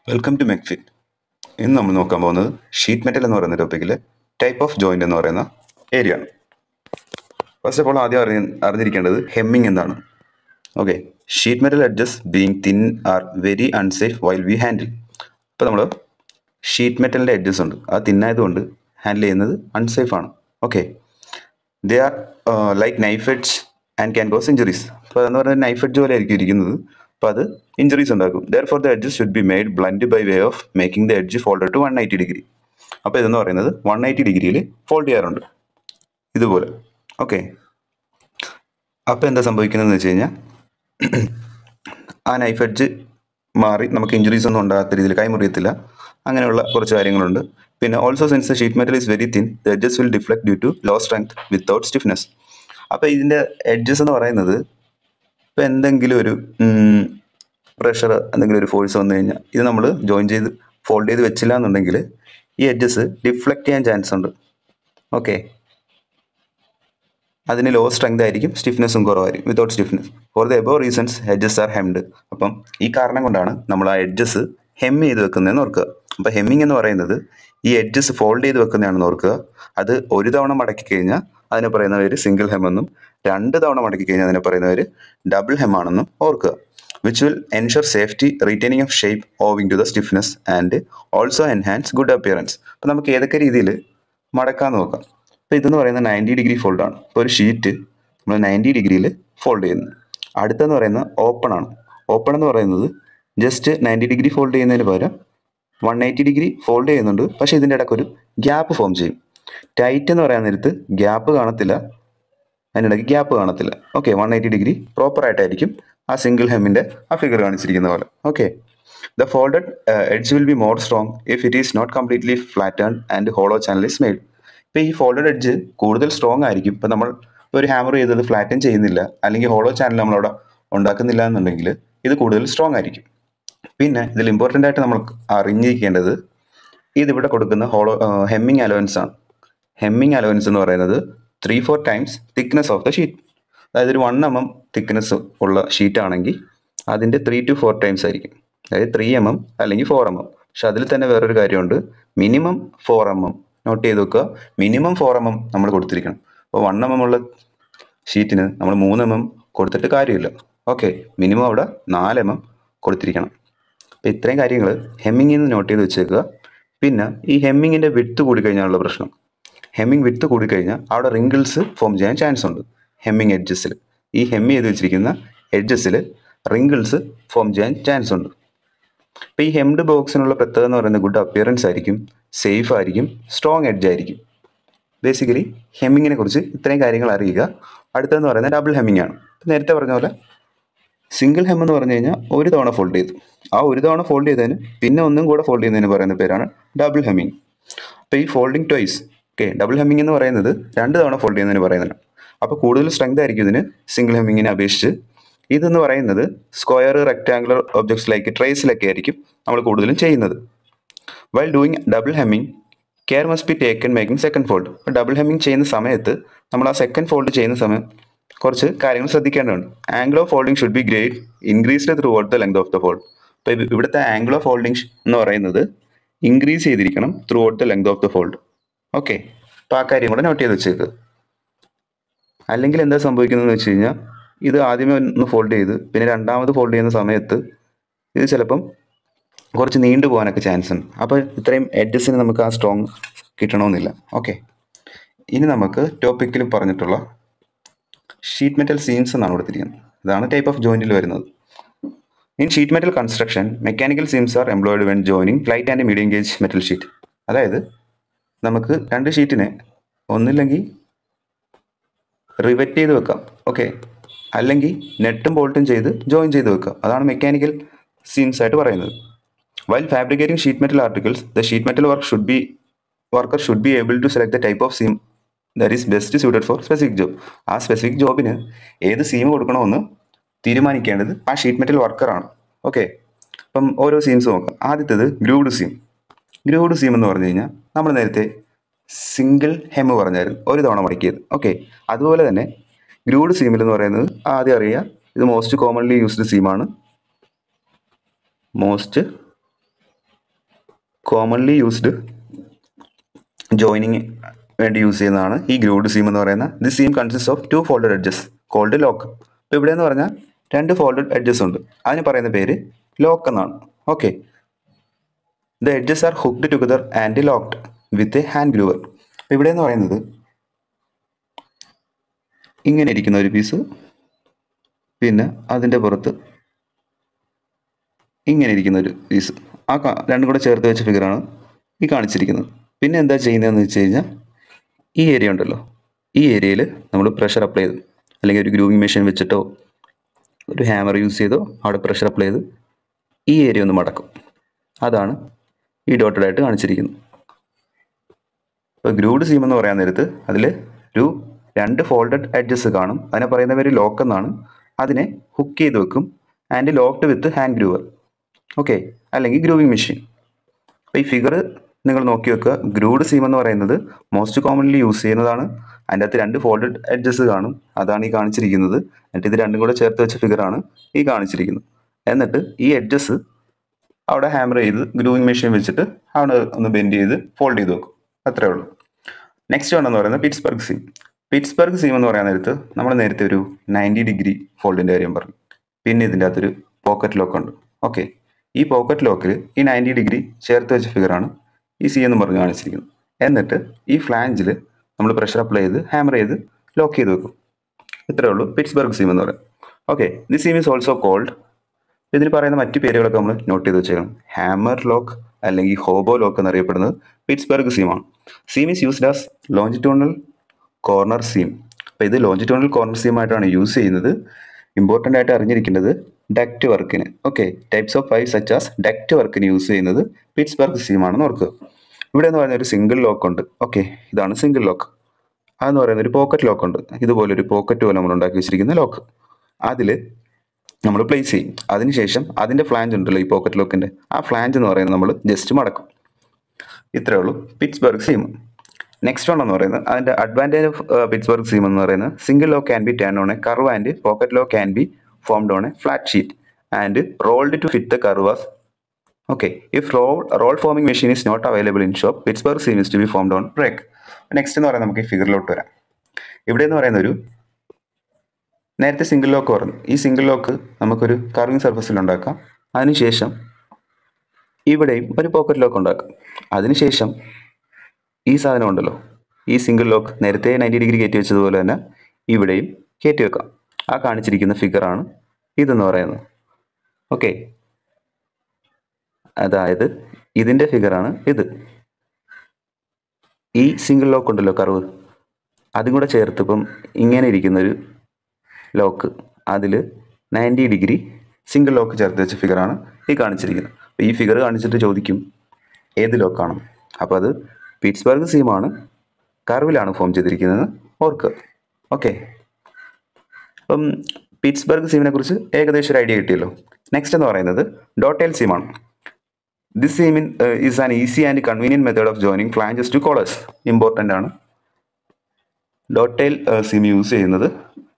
Welcome to മെക്ഫിറ്റ് ഇന്ന് നമ്മൾ നോക്കാൻ പോകുന്നത് ഷീറ്റ് മെറ്റൽ എന്ന് പറയുന്ന ടോപ്പിക്കിൽ ടൈപ്പ് ഓഫ് ജോയിന്റ് എന്ന് പറയുന്ന ഏരിയ ആണ് ഫസ്റ്റ് ഓഫ് ഓൾ ആദ്യം അറിയ അറിഞ്ഞിരിക്കേണ്ടത് ഹെമ്മിങ് എന്താണ് okay sheet metal edges being thin are very unsafe while we handle ഇപ്പോൾ നമ്മൾ ഷീറ്റ് മെറ്റലിൻ്റെ എഡ്ജസ് ഉണ്ട് അത് തിന്നായതുകൊണ്ട് ഹാൻഡിൽ ചെയ്യുന്നത് അൺസേഫ് ആണ് okay they are like knife edge and can cause injuries അപ്പോൾ അതെന്ന് പറയുന്നത് നൈഫ് എഡ്ജ് പോലെ ആയിരിക്കും ഇരിക്കുന്നത് അപ്പോൾ അത് ഇഞ്ചുറീസ് ഉണ്ടാക്കും therefore the edges should be made blunt by way of making the edge fold to one eighty degree അപ്പോൾ ഇതെന്ന് പറയുന്നത് വൺ എയ്റ്റി ഡിഗ്രിയിൽ ഫോൾഡ് ചെയ്യാറുണ്ട് ഇതുപോലെ ഓക്കെ അപ്പോൾ എന്താ സംഭവിക്കുന്നതെന്ന് വെച്ച് കഴിഞ്ഞാൽ ആ നൈഫ് എഡ്ജ് മാറി നമുക്ക് ഇഞ്ചുറീസ് ഒന്നും ഉണ്ടാകാത്ത രീതിയിൽ കൈമുറിയത്തില്ല അങ്ങനെയുള്ള കുറച്ച് കാര്യങ്ങളുണ്ട് പിന്നെ also since sheet metal is very thin the edges will deflect due to low strength without stiffness അപ്പോൾ ഇതിൻ്റെ എഡ്ജസ് എന്ന് പറയുന്നത് ഇപ്പോൾ എന്തെങ്കിലും ഒരു പ്രഷർ എന്തെങ്കിലും ഒരു ഫോഴ്സ് വന്നു കഴിഞ്ഞാൽ ഇത് നമ്മൾ ജോയിൻ ചെയ്ത് ഫോൾഡ് ചെയ്ത് വെച്ചില്ല എന്നുണ്ടെങ്കിൽ ഈ എഡ്ജസ് ഡിഫ്ലക്റ്റ് ചെയ്യാൻ ചാൻസ് ഉണ്ട് ഓക്കെ അതിന് ലോ സ്ട്രെങ്ത് ആയിരിക്കും സ്റ്റിഫ്നെസ്സും കുറവായിരിക്കും without stiffness for the above reasons edges are hemmed അപ്പം ഈ കാരണം കൊണ്ടാണ് നമ്മൾ ആ എഡ്ജസ് ഹെം ചെയ്ത് വെക്കുന്നതെന്ന് ഓർക്കുക അപ്പോൾ ഹെമ്മിങ് എന്ന് പറയുന്നത് ഈ എഡ്ജസ് ഫോൾഡ് ചെയ്ത് വെക്കുന്നതാണെന്ന് ഓർക്കുക അത് ഒരു തവണ മടക്കി കഴിഞ്ഞാൽ അതിനെ പറയുന്ന പേര് സിംഗിൾ ഹെം എന്നും രണ്ട് തവണ മടക്കി കഴിഞ്ഞാൽ അതിനെ പറയുന്ന പേര് ഡബിൾ ഹെം ആണെന്നും ഓർക്കുക which will ensure safety retaining of shape owing to the stiffness and also enhance good appearance അപ്പോൾ നമുക്ക് ഏതൊക്കെ രീതിയിൽ മടക്കാൻ നോക്കാം അപ്പോൾ ഇതെന്ന് പറയുന്നത് നയൻറ്റി ഡിഗ്രി ഫോൾഡ് ആണ് ഇപ്പോൾ ഒരു ഷീറ്റ് നമ്മൾ നയൻറ്റി ഡിഗ്രിയിൽ ഫോൾഡ് ചെയ്യുന്നു അടുത്തെന്ന് പറയുന്നത് ഓപ്പൺ ആണ് ഓപ്പൺ എന്ന് പറയുന്നത് ജസ്റ്റ് നയൻറ്റി ഡിഗ്രി ഫോൾഡ് ചെയ്യുന്നതിന് പകരം വൺ എയ്റ്റി ഡിഗ്രി ഫോൾഡ് ചെയ്യുന്നുണ്ട് പക്ഷേ ഇതിൻ്റെ ഇടയ്ക്ക് ഒരു ഗ്യാപ്പ് ഫോം ചെയ്യും ടൈറ്റ് എന്ന് പറയാൻ നേരത്ത് ഗ്യാപ്പ് കാണത്തില്ല അതിനിടയ്ക്ക് ഗ്യാപ്പ് കാണത്തില്ല okay one eighty degree proper ആയിട്ടായിരിക്കും ആ സിംഗിൾ ഹെമ്മിൻ്റെ ആ ഫിഗർ കാണിച്ചിരിക്കുന്ന പോലെ okay the folded edge will be more strong if it is not completely flattened and hollow channel is made ഇപ്പോൾ ഈ ഫോൾഡഡ് എഡ്ജ് കൂടുതൽ സ്ട്രോങ് ആയിരിക്കും ഇപ്പോൾ നമ്മൾ ഒരു ഹാമർ ചെയ്തത് ഫ്ലാറ്റൻ ചെയ്യുന്നില്ല അല്ലെങ്കിൽ ഹോളോ ചാനൽ നമ്മളവിടെ ഉണ്ടാക്കുന്നില്ല എന്നുണ്ടെങ്കിൽ ഇത് കൂടുതൽ സ്ട്രോങ് ആയിരിക്കും പിന്നെ ഇതിൽ ഇമ്പോർട്ടൻ്റ് ആയിട്ട് നമ്മൾ അറിഞ്ഞിരിക്കേണ്ടത് ഇതിവിടെ കൊടുക്കുന്ന ഹോളോ ഹെമ്മിങ് അലവൻസ് ആണ് ഹെമ്മിങ് അലവൻസ് എന്ന് പറയുന്നത് three four times thickness of the sheet അതായത് ഒരു വൺ എം എം തിക്നെസ് ഉള്ള ഷീറ്റ് ആണെങ്കിൽ അതിൻ്റെ ത്രീ ടു ഫോർ ടൈംസ് ആയിരിക്കും അതായത് ത്രീ എം എം അല്ലെങ്കിൽ ഫോർ എം എം പക്ഷെ അതിൽ തന്നെ വേറൊരു കാര്യമുണ്ട് minimum four M M note ചെയ്ത് വെക്കുക മിനിമം ഫോർ എം എം നമ്മൾ കൊടുത്തിരിക്കണം അപ്പോൾ വൺ എം എം ഉള്ള ഷീറ്റിന് നമ്മൾ മൂന്ന് എം എം കൊടുത്തിട്ട് കാര്യമില്ല ഓക്കെ മിനിമം അവിടെ നാല് എം എം കൊടുത്തിരിക്കണം അപ്പോൾ ഇത്രയും കാര്യങ്ങൾ ഹെമ്മിങ്ങിൽ നിന്ന് നോട്ട് ചെയ്ത് വെച്ചേക്കുക പിന്നെ ഈ ഹെമ്മിങ്ങിൻ്റെ വിട്ട് കൂടിക്കഴിഞ്ഞാലുള്ള പ്രശ്നം ഹെമ്മിങ് വിട്ട് കൂടിക്കഴിഞ്ഞാൽ അവിടെ റിങ്കിൾസ് ഫോം ചെയ്യാൻ ചാൻസ് ഉണ്ട് ഹെമ്മിങ് എഡ്ജസിൽ ഈ ഹെമ്മി ചെയ്ത് വെച്ചിരിക്കുന്ന എഡ്ജസിൽ റിങ്കിൾസ് ഫോം ചെയ്യാൻ ചാൻസ് ഉണ്ട് അപ്പോൾ ഈ ഹെംഡ് ബോക്സിനുള്ള പ്രത്യേകത എന്ന് പറയുന്നത് ഗുഡ് അപ്പിയറൻസ് ആയിരിക്കും സേഫ് ആയിരിക്കും സ്ട്രോങ് എഡ്ജ് ആയിരിക്കും ബേസിക്കലി ഹെമ്മിങ്ങിനെ കുറിച്ച് ഇത്രയും കാര്യങ്ങൾ അറിയുക അടുത്തതെന്ന് പറയുന്നത് ഡബിൾ ഹെമ്മിങ് ആണ് നേരത്തെ പറഞ്ഞ പോലെ സിംഗിൾ ഹെം എന്ന് പറഞ്ഞു കഴിഞ്ഞാൽ ഒരു തവണ ഫോൾഡ് ചെയ്തു ആ ഒരു തവണ ഫോൾഡ് ചെയ്തതിന് പിന്നെ ഒന്നും കൂടെ ഫോൾഡ് ചെയ്യുന്നതിന് പറയുന്ന പേരാണ് ഡബിൾ ഹെമ്മിങ് അപ്പോൾ ഈ folding twice okay double hemming എന്ന് പറയുന്നത് രണ്ട് തവണ ഫോൾഡ് ചെയ്യുന്നതിന് പറയുന്നതാണ് അപ്പോൾ കൂടുതൽ സ്ട്രെങ്ത് ആയിരിക്കും ഇതിന് സിംഗിൾ ഹെമ്മിങ്ങിനെ അപേക്ഷിച്ച് ഇതെന്ന് പറയുന്നത് സ്ക്വയർ റെക്ടാങ്കുലർ ഒബ്ജക്ട്സ് ലൈക്ക് ട്രേസിലൊക്കെ ആയിരിക്കും നമ്മൾ കൂടുതലും ചെയ്യുന്നത് while doing double hemming care must be taken making second fold അപ്പോൾ ഡബിൾ ഹെമ്മിങ് ചെയ്യുന്ന സമയത്ത് നമ്മൾ ആ സെക്കൻഡ് ഫോൾഡ് ചെയ്യുന്ന സമയം കുറച്ച് കാര്യങ്ങൾ ശ്രദ്ധിക്കേണ്ടതുണ്ട് angle of folding should be great increased throughout the length of the fold അപ്പോൾ ഇവിടുത്തെ ആംഗിൾ ഓഫ് ഫോൾഡിംഗ് എന്ന് പറയുന്നത് ഇൻക്രീസ് ചെയ്തിരിക്കണം throughout the length of the fold okay അപ്പോൾ ആ കാര്യം കൂടെ നോട്ട് ചെയ്ത് വെച്ചേക്ക് അല്ലെങ്കിൽ എന്താ സംഭവിക്കുന്നതെന്ന് വെച്ച് കഴിഞ്ഞാൽ ഇത് ആദ്യമേ ഒന്ന് ഫോൾഡ് ചെയ്ത് പിന്നെ രണ്ടാമത് ഫോൾഡ് ചെയ്യുന്ന സമയത്ത് ഇത് ചിലപ്പം കുറച്ച് നീണ്ടു പോകാനൊക്കെ ചാൻസ് ഉണ്ട് അപ്പോൾ ഇത്രയും എഡ്ജസിന് നമുക്ക് ആ സ്ട്രോങ് കിട്ടണമെന്നില്ല ഓക്കെ ഇനി നമുക്ക് ടോപ്പിക്കിൽ പറഞ്ഞിട്ടുള്ള ഷീറ്റ് മെറ്റൽ സീംസ് എന്നാണ് കൊടുത്തിരിക്കുന്നത് ഇതാണ് ടൈപ്പ് ഓഫ് ജോയിൻറ്റിൽ വരുന്നത് in sheet metal construction mechanical seams are employed when joining light and medium gauge metal sheet അതായത് നമുക്ക് രണ്ട് ഷീറ്റിനെ ഒന്നില്ലെങ്കിൽ റിവെറ്റ് ചെയ്ത് വെക്കാം ഓക്കെ അല്ലെങ്കിൽ നെട്ടും ബോൾട്ടും ചെയ്ത് ജോയിൻ ചെയ്ത് വെക്കാം അതാണ് മെക്കാനിക്കൽ സീംസ് ആയിട്ട് പറയുന്നത് while fabricating sheet metal articles the sheet metal work should be worker should be able to select the type of seam that is best suited for specific job ആ specific ജോബിന് ഏത് seam കൊടുക്കണമെന്ന് തീരുമാനിക്കേണ്ടത് ആ sheet metal വർക്കറാണ് okay അപ്പം ഓരോ seems നോക്കാം ആദ്യത്തേത് ഗ്രൂഡ് സീം ഗ്രൂഡ് സീം എന്ന് പറഞ്ഞു കഴിഞ്ഞാൽ നമ്മൾ നേരത്തെ സിംഗിൾ ഹെം പറഞ്ഞായിരുന്നു ഒരു തവണ മടക്കിയത് ഓക്കെ അതുപോലെ തന്നെ ഗ്രൂഡ് സീമിൽ എന്ന് പറയുന്നത് ആദ്യം അറിയുക ഇത് മോസ്റ്റ് കോമൺലി യൂസ്ഡ് സീമാണ് മോസ്റ്റ് കോമൺലി യൂസ്ഡ് ജോയിനിങ് വേണ്ടി യൂസ് ചെയ്യുന്നതാണ് ഈ ഗ്രൂഡ് സീം എന്ന് പറയുന്ന the seam consist of two folded edges called lock ഇപ്പോൾ ഇവിടെ എന്ന് പറഞ്ഞാൽ രണ്ട് ഫോൾഡഡ് എഡ്ജസ് ഉണ്ട് അതിന് പറയുന്ന പേര് ലോക്ക് എന്നാണ് okay the edges are hooked together and locked with a hand groover അപ്പോൾ ഇവിടെ എന്ന് പറയുന്നത് ഇങ്ങനെ ഇരിക്കുന്ന ഒരു പീസ് പിന്നെ അതിൻ്റെ പുറത്ത് ഇങ്ങനെ ഇരിക്കുന്ന ഒരു പീസ് ആ കാ- രണ്ടും കൂടെ ചേർത്ത് വെച്ച ഫിഗറാണ് ഈ കാണിച്ചിരിക്കുന്നത് പിന്നെ എന്താ ചെയ്യുന്നതെന്ന് വെച്ച് കഴിഞ്ഞാൽ ഈ ഏരിയ ഉണ്ടല്ലോ ഈ ഏരിയയിൽ നമ്മൾ പ്രഷർ അപ്ലൈ ചെയ്തു അല്ലെങ്കിൽ ഒരു ഗ്രൂവിങ് മെഷീൻ വെച്ചിട്ടോ ഒരു ഹാമർ യൂസ് ചെയ്തോ അവിടെ പ്രഷർ അപ്ലൈ ചെയ്ത് ഈ ഏരിയ ഒന്ന് മടക്കും അതാണ് ഈ ഡോട്ടഡ് ആയിട്ട് കാണിച്ചിരിക്കുന്നത് ഇപ്പോൾ ഗ്രൂഡ് സീം എന്ന് പറയാൻ നേരത്ത് അതിൽ ഒരു രണ്ട് ഫോൾഡഡ് എഡ്ജസ് കാണും അതിനെ പറയുന്ന പേര് ലോക്ക് എന്നാണ് അതിനെ ഹുക്ക് ചെയ്ത് വെക്കും and locked with hand groover okay അല്ലെങ്കിൽ ഗ്രൂവിങ് മെഷീൻ അപ്പോൾ ഈ ഫിഗർ നിങ്ങൾ നോക്കി വെക്കുക ഗ്രൂഡ് സീം എന്ന് പറയുന്നത് മോസ്റ്റ് കോമൺലി യൂസ് ചെയ്യുന്നതാണ് അതിൻ്റെ അകത്ത് രണ്ട് ഫോൾഡഡ് എഡ്ജസ് കാണും അതാണ് ഈ കാണിച്ചിരിക്കുന്നത് എന്നിട്ട് ഇത് രണ്ടും കൂടെ ചേർത്ത് വെച്ച ഫിഗറാണ് ഈ കാണിച്ചിരിക്കുന്നത് എന്നിട്ട് ഈ എഡ്ജസ് അവിടെ ഹാമർ ചെയ്ത് ഗ്രൂവിങ് മെഷീൻ വെച്ചിട്ട് അവിടെ ഒന്ന് ബെൻഡ് ചെയ്ത് ഫോൾഡ് ചെയ്ത് വെക്കും അത്രേ ഉള്ളൂ നെക്സ്റ്റ് വൺ എന്ന് പറയുന്നത് പിറ്റ്സ്ബർഗ് സീം പിറ്റ്സ്ബർഗ് സീം എന്ന് പറയാൻ നേരത്ത് നമ്മൾ നേരത്തെ ഒരു നയൻറ്റി ഡിഗ്രി ഫോൾഡിൻ്റെ കാര്യം പറഞ്ഞു പിന്നെ ഇതിൻ്റെ അകത്തൊരു പോക്കറ്റ് ലോക്ക് ഉണ്ട് ഓക്കെ ഈ പോക്കറ്റ് ലോക്കിൽ ഈ നയൻറ്റി ഡിഗ്രി ചേർത്ത് വെച്ച ഫിഗറാണ് ഈ സി എന്ന് പറഞ്ഞ് കാണിച്ചിരിക്കുന്നത് എന്നിട്ട് ഈ ഫ്ലാഞ്ചിൽ നമ്മൾ പ്രഷർ അപ്ലൈ ചെയ്ത് ഹാമർ ചെയ്ത് ലോക്ക് ചെയ്ത് വെക്കും ഇത്രേ ഉള്ളൂ പിറ്റ്സ്ബർഗ് സീം എന്ന് പറയും okay the seam is also called ഇതിന് പറയുന്ന മറ്റു പേരുകളൊക്കെ നമ്മൾ നോട്ട് ചെയ്ത് വെച്ചേക്കണം ഹാമർ ലോക്ക് അല്ലെങ്കിൽ ഹോബോ ലോക്ക് എന്നറിയപ്പെടുന്നത് പിറ്റ്സ്ബർഗ് സീമാണ് seam is used as longitudinal corner seam അപ്പോൾ ഇത് ലോഞ്ചിറ്റ്യൂണൽ കോർണർ സീം ആയിട്ടാണ് യൂസ് ചെയ്യുന്നത് ഇമ്പോർട്ടൻ്റ് ആയിട്ട് അറിഞ്ഞിരിക്കേണ്ടത് ഡക്റ്റ് വർക്കിന് okay types of five such as duct വർക്കിന് യൂസ് ചെയ്യുന്നത് പിറ്റ്സ്ബർഗ് സീം ആണെന്ന് ഓർക്കുക ഇവിടെ എന്ന് പറയുന്ന ഒരു സിംഗിൾ ലോക്ക് ഉണ്ട് ഓക്കെ ഇതാണ് സിംഗിൾ ലോക്ക് അതെന്ന് പറയുന്ന ഒരു പോക്കറ്റ് ലോക്ക് ഉണ്ട് ഇതുപോലെ ഒരു പോക്കറ്റ് പോലെ നമ്മൾ ഉണ്ടാക്കി വെച്ചിരിക്കുന്ന ലോക്ക് അതിൽ നമ്മൾ പ്ലേസ് ചെയ്യും അതിനുശേഷം അതിൻ്റെ ഫ്ലാഞ്ച് ഉണ്ടല്ലോ ഈ പോക്കറ്റ് ലോക്കിൻ്റെ ആ ഫ്ലാഞ്ച് എന്ന് പറയുന്നത് നമ്മൾ ജസ്റ്റ് മടക്കും ഇത്രേ ഉള്ളൂ പിറ്റ്സ്ബർഗ് സീം നെക്സ്റ്റ് വൺ എന്ന് പറയുന്നത് അതിൻ്റെ അഡ്വാൻറ്റേജ് ഓഫ് പിറ്റ്സ്ബർഗ് സീം എന്ന് പറയുന്നത് single lock can be turn on a curve and pocket lock can be formed on a flat sheet and rolled to fit the curves okay if roll roll forming machine is not available in shop Pittsburgh seam is to be formed on brake next എന്ന് പറയുന്നത് നമുക്ക് ഈ ഫിഗറിലോട്ട് വരാം ഇവിടെ എന്ന് പറയുന്ന ഒരു നേരത്തെ സിംഗിൾ ലോക്ക് പറഞ്ഞു ഈ സിംഗിൾ ലോക്ക് നമുക്കൊരു കർവിംഗ് സർഫസിൽ ഉണ്ടാക്കാം അതിനുശേഷം ഇവിടെയും ഒരു പോക്കറ്റ് ലോക്ക് ഉണ്ടാക്കാം അതിനുശേഷം ഈ സാധനം ഉണ്ടല്ലോ ഈ സിംഗിൾ ലോക്ക് നേരത്തെ നയൻറ്റി ഡിഗ്രി കയറ്റി വെച്ചതുപോലെ തന്നെ ഇവിടെയും കയറ്റി വെക്കാം ആ കാണിച്ചിരിക്കുന്ന ഫിഗറാണ് ഇതെന്ന് പറയുന്നത് ഓക്കെ അതായത് ഇതിൻ്റെ ഫിഗറാണ് ഇത് ഈ സിംഗിൾ ലോക്ക് ഉണ്ടല്ലോ കർവ് അതും കൂടെ ചേർത്ത് ഇപ്പം ഇങ്ങനെ ഇരിക്കുന്നൊരു ലോക്ക് അതിൽ നയൻറ്റി ഡിഗ്രി സിംഗിൾ ലോക്ക് ചേർത്ത് വെച്ച ഫിഗറാണ് ഈ കാണിച്ചിരിക്കുന്നത് അപ്പോൾ ഈ ഫിഗർ കാണിച്ചിട്ട് ചോദിക്കും ഏത് ലോക്കാണ് അപ്പോൾ അത് പിറ്റ്സ്ബർഗ് സീമാണ് കർവിലാണ് ഫോം ചെയ്തിരിക്കുന്നത് ഓർക്കുക ഓക്കെ അപ്പം പിറ്റ്സ്ബർഗ് സീമിനെ കുറിച്ച് ഏകദേശം ഒരു ഐഡിയ കിട്ടിയല്ലോ നെക്സ്റ്റ് എന്ന് പറയുന്നത് ഡോട്ടേൽ സീമാണ് ദിസ് സീമിൻ is an easy and convenient method of joining flanges to collars important ആണ് ഡോട്ടേൽ സീം യൂസ് ചെയ്യുന്നത്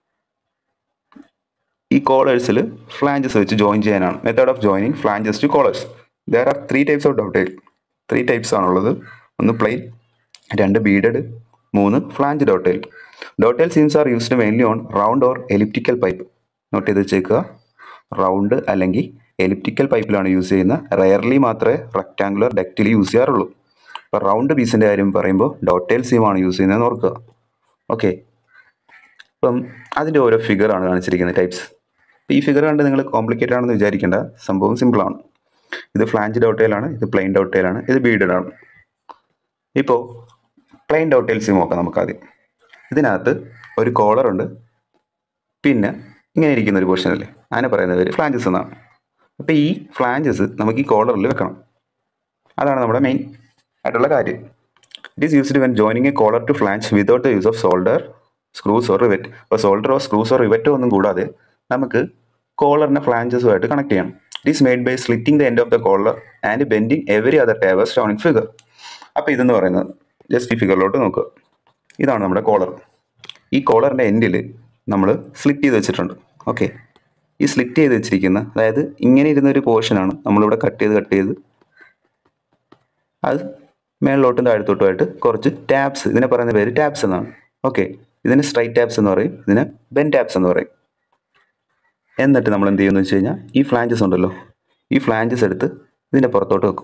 ഈ കോളേഴ്സിൽ ഫ്ലാഞ്ചസ് വെച്ച് ജോയിൻ ചെയ്യാനാണ് method of joining flanges to collars there are three types of dovetail three types ആണുള്ളത് ഒന്ന് plain രണ്ട് beaded മൂന്ന് flange dovetail dovetail seams are used mainly on round or elliptical pipe note ചെയ്ത് വെച്ചേക്കുക round അല്ലെങ്കിൽ elliptical പൈപ്പിലാണ് use ചെയ്യുന്നത് rarely മാത്രമേ rectangular ഡക്റ്റിൽ യൂസ് ചെയ്യാറുള്ളൂ അപ്പോൾ റൗണ്ട് പീസിൻ്റെ കാര്യം പറയുമ്പോൾ ഡോട്ടേൽ സീമാണ് യൂസ് ചെയ്യുന്നതെന്ന് ഓർക്കുക ഓക്കെ അപ്പം അതിൻ്റെ ഓരോ ഫിഗറാണ് കാണിച്ചിരിക്കുന്നത് ടൈപ്സ് ഈ ഫിഗർ കണ്ട് നിങ്ങൾ കോംപ്ലിക്കേറ്റഡ് ആണെന്ന് വിചാരിക്കേണ്ട സംഭവം സിമ്പിളാണ് ഇത് ഫ്ലാഞ്ച് ഡൗട്ടയിലാണ് ഇത് പ്ലെയിൻ ഡൗട്ടയിലാണ് ഇത് ബീഡഡ് ആണ് ഇപ്പോൾ പ്ലെയിൻ ഡൗട്ടയിൽ സിം നോക്കാം നമുക്ക് ആദ്യം ഇതിനകത്ത് ഒരു കോളർ ഉണ്ട് പിന്നെ ഇങ്ങനെ ഇരിക്കുന്ന ഒരു പോർഷൻ അല്ലേ അതിനെ പറയുന്ന പേര് ഫ്ലാഞ്ചസ് എന്നാണ് അപ്പോൾ ഈ ഫ്ലാഞ്ചസ് നമുക്ക് ഈ കോളറിൽ വെക്കണം അതാണ് നമ്മുടെ മെയിൻ ആയിട്ടുള്ള കാര്യം it is used when joining a collar to flange without the use of solder screws or rivet അപ്പോൾ സോൾഡറോ സ്ക്രൂസോ റിവറ്റോ ഒന്നും കൂടാതെ നമുക്ക് കോളറിനെ ഫ്ലാഞ്ചസുമായിട്ട് കണക്ട് ചെയ്യണം it is made by slitting the end of the collar and bending every other tab as shown in figure അപ്പോൾ ഇതെന്ന് പറയുന്നത് ജസ്റ്റ് ഈ ഫിഗറിലോട്ട് നോക്കുക ഇതാണ് നമ്മുടെ കോളർ ഈ കോളറിൻ്റെ എൻഡിൽ നമ്മൾ സ്ലിറ്റ് ചെയ്ത് വെച്ചിട്ടുണ്ട് ഓക്കെ ഈ സ്ലിറ്റ് ചെയ്ത് വെച്ചിരിക്കുന്ന അതായത് ഇങ്ങനെ ഇരുന്ന ഒരു പോർഷനാണ് നമ്മളിവിടെ കട്ട് ചെയ്ത് കട്ട് ചെയ്ത് അത് മേളിലോട്ടും താഴത്തോട്ടുമായിട്ട് കുറച്ച് ടാബ്സ് ഇതിനെ പറയുന്ന പേര് ടാബ്സ് എന്നാണ് ഓക്കെ ഇതിന് സ്ട്രൈറ്റ് ടാബ്സ് എന്ന് പറയും ഇതിന് ബെൻ ടാബ്സ് എന്ന് പറയും എന്നിട്ട് നമ്മൾ എന്ത് ചെയ്യുമെന്ന് വെച്ച് കഴിഞ്ഞാൽ ഈ ഫ്ലാഞ്ചസ് ഉണ്ടല്ലോ ഈ ഫ്ലാഞ്ചസ് എടുത്ത് ഇതിൻ്റെ പുറത്തോട്ട് വെക്കും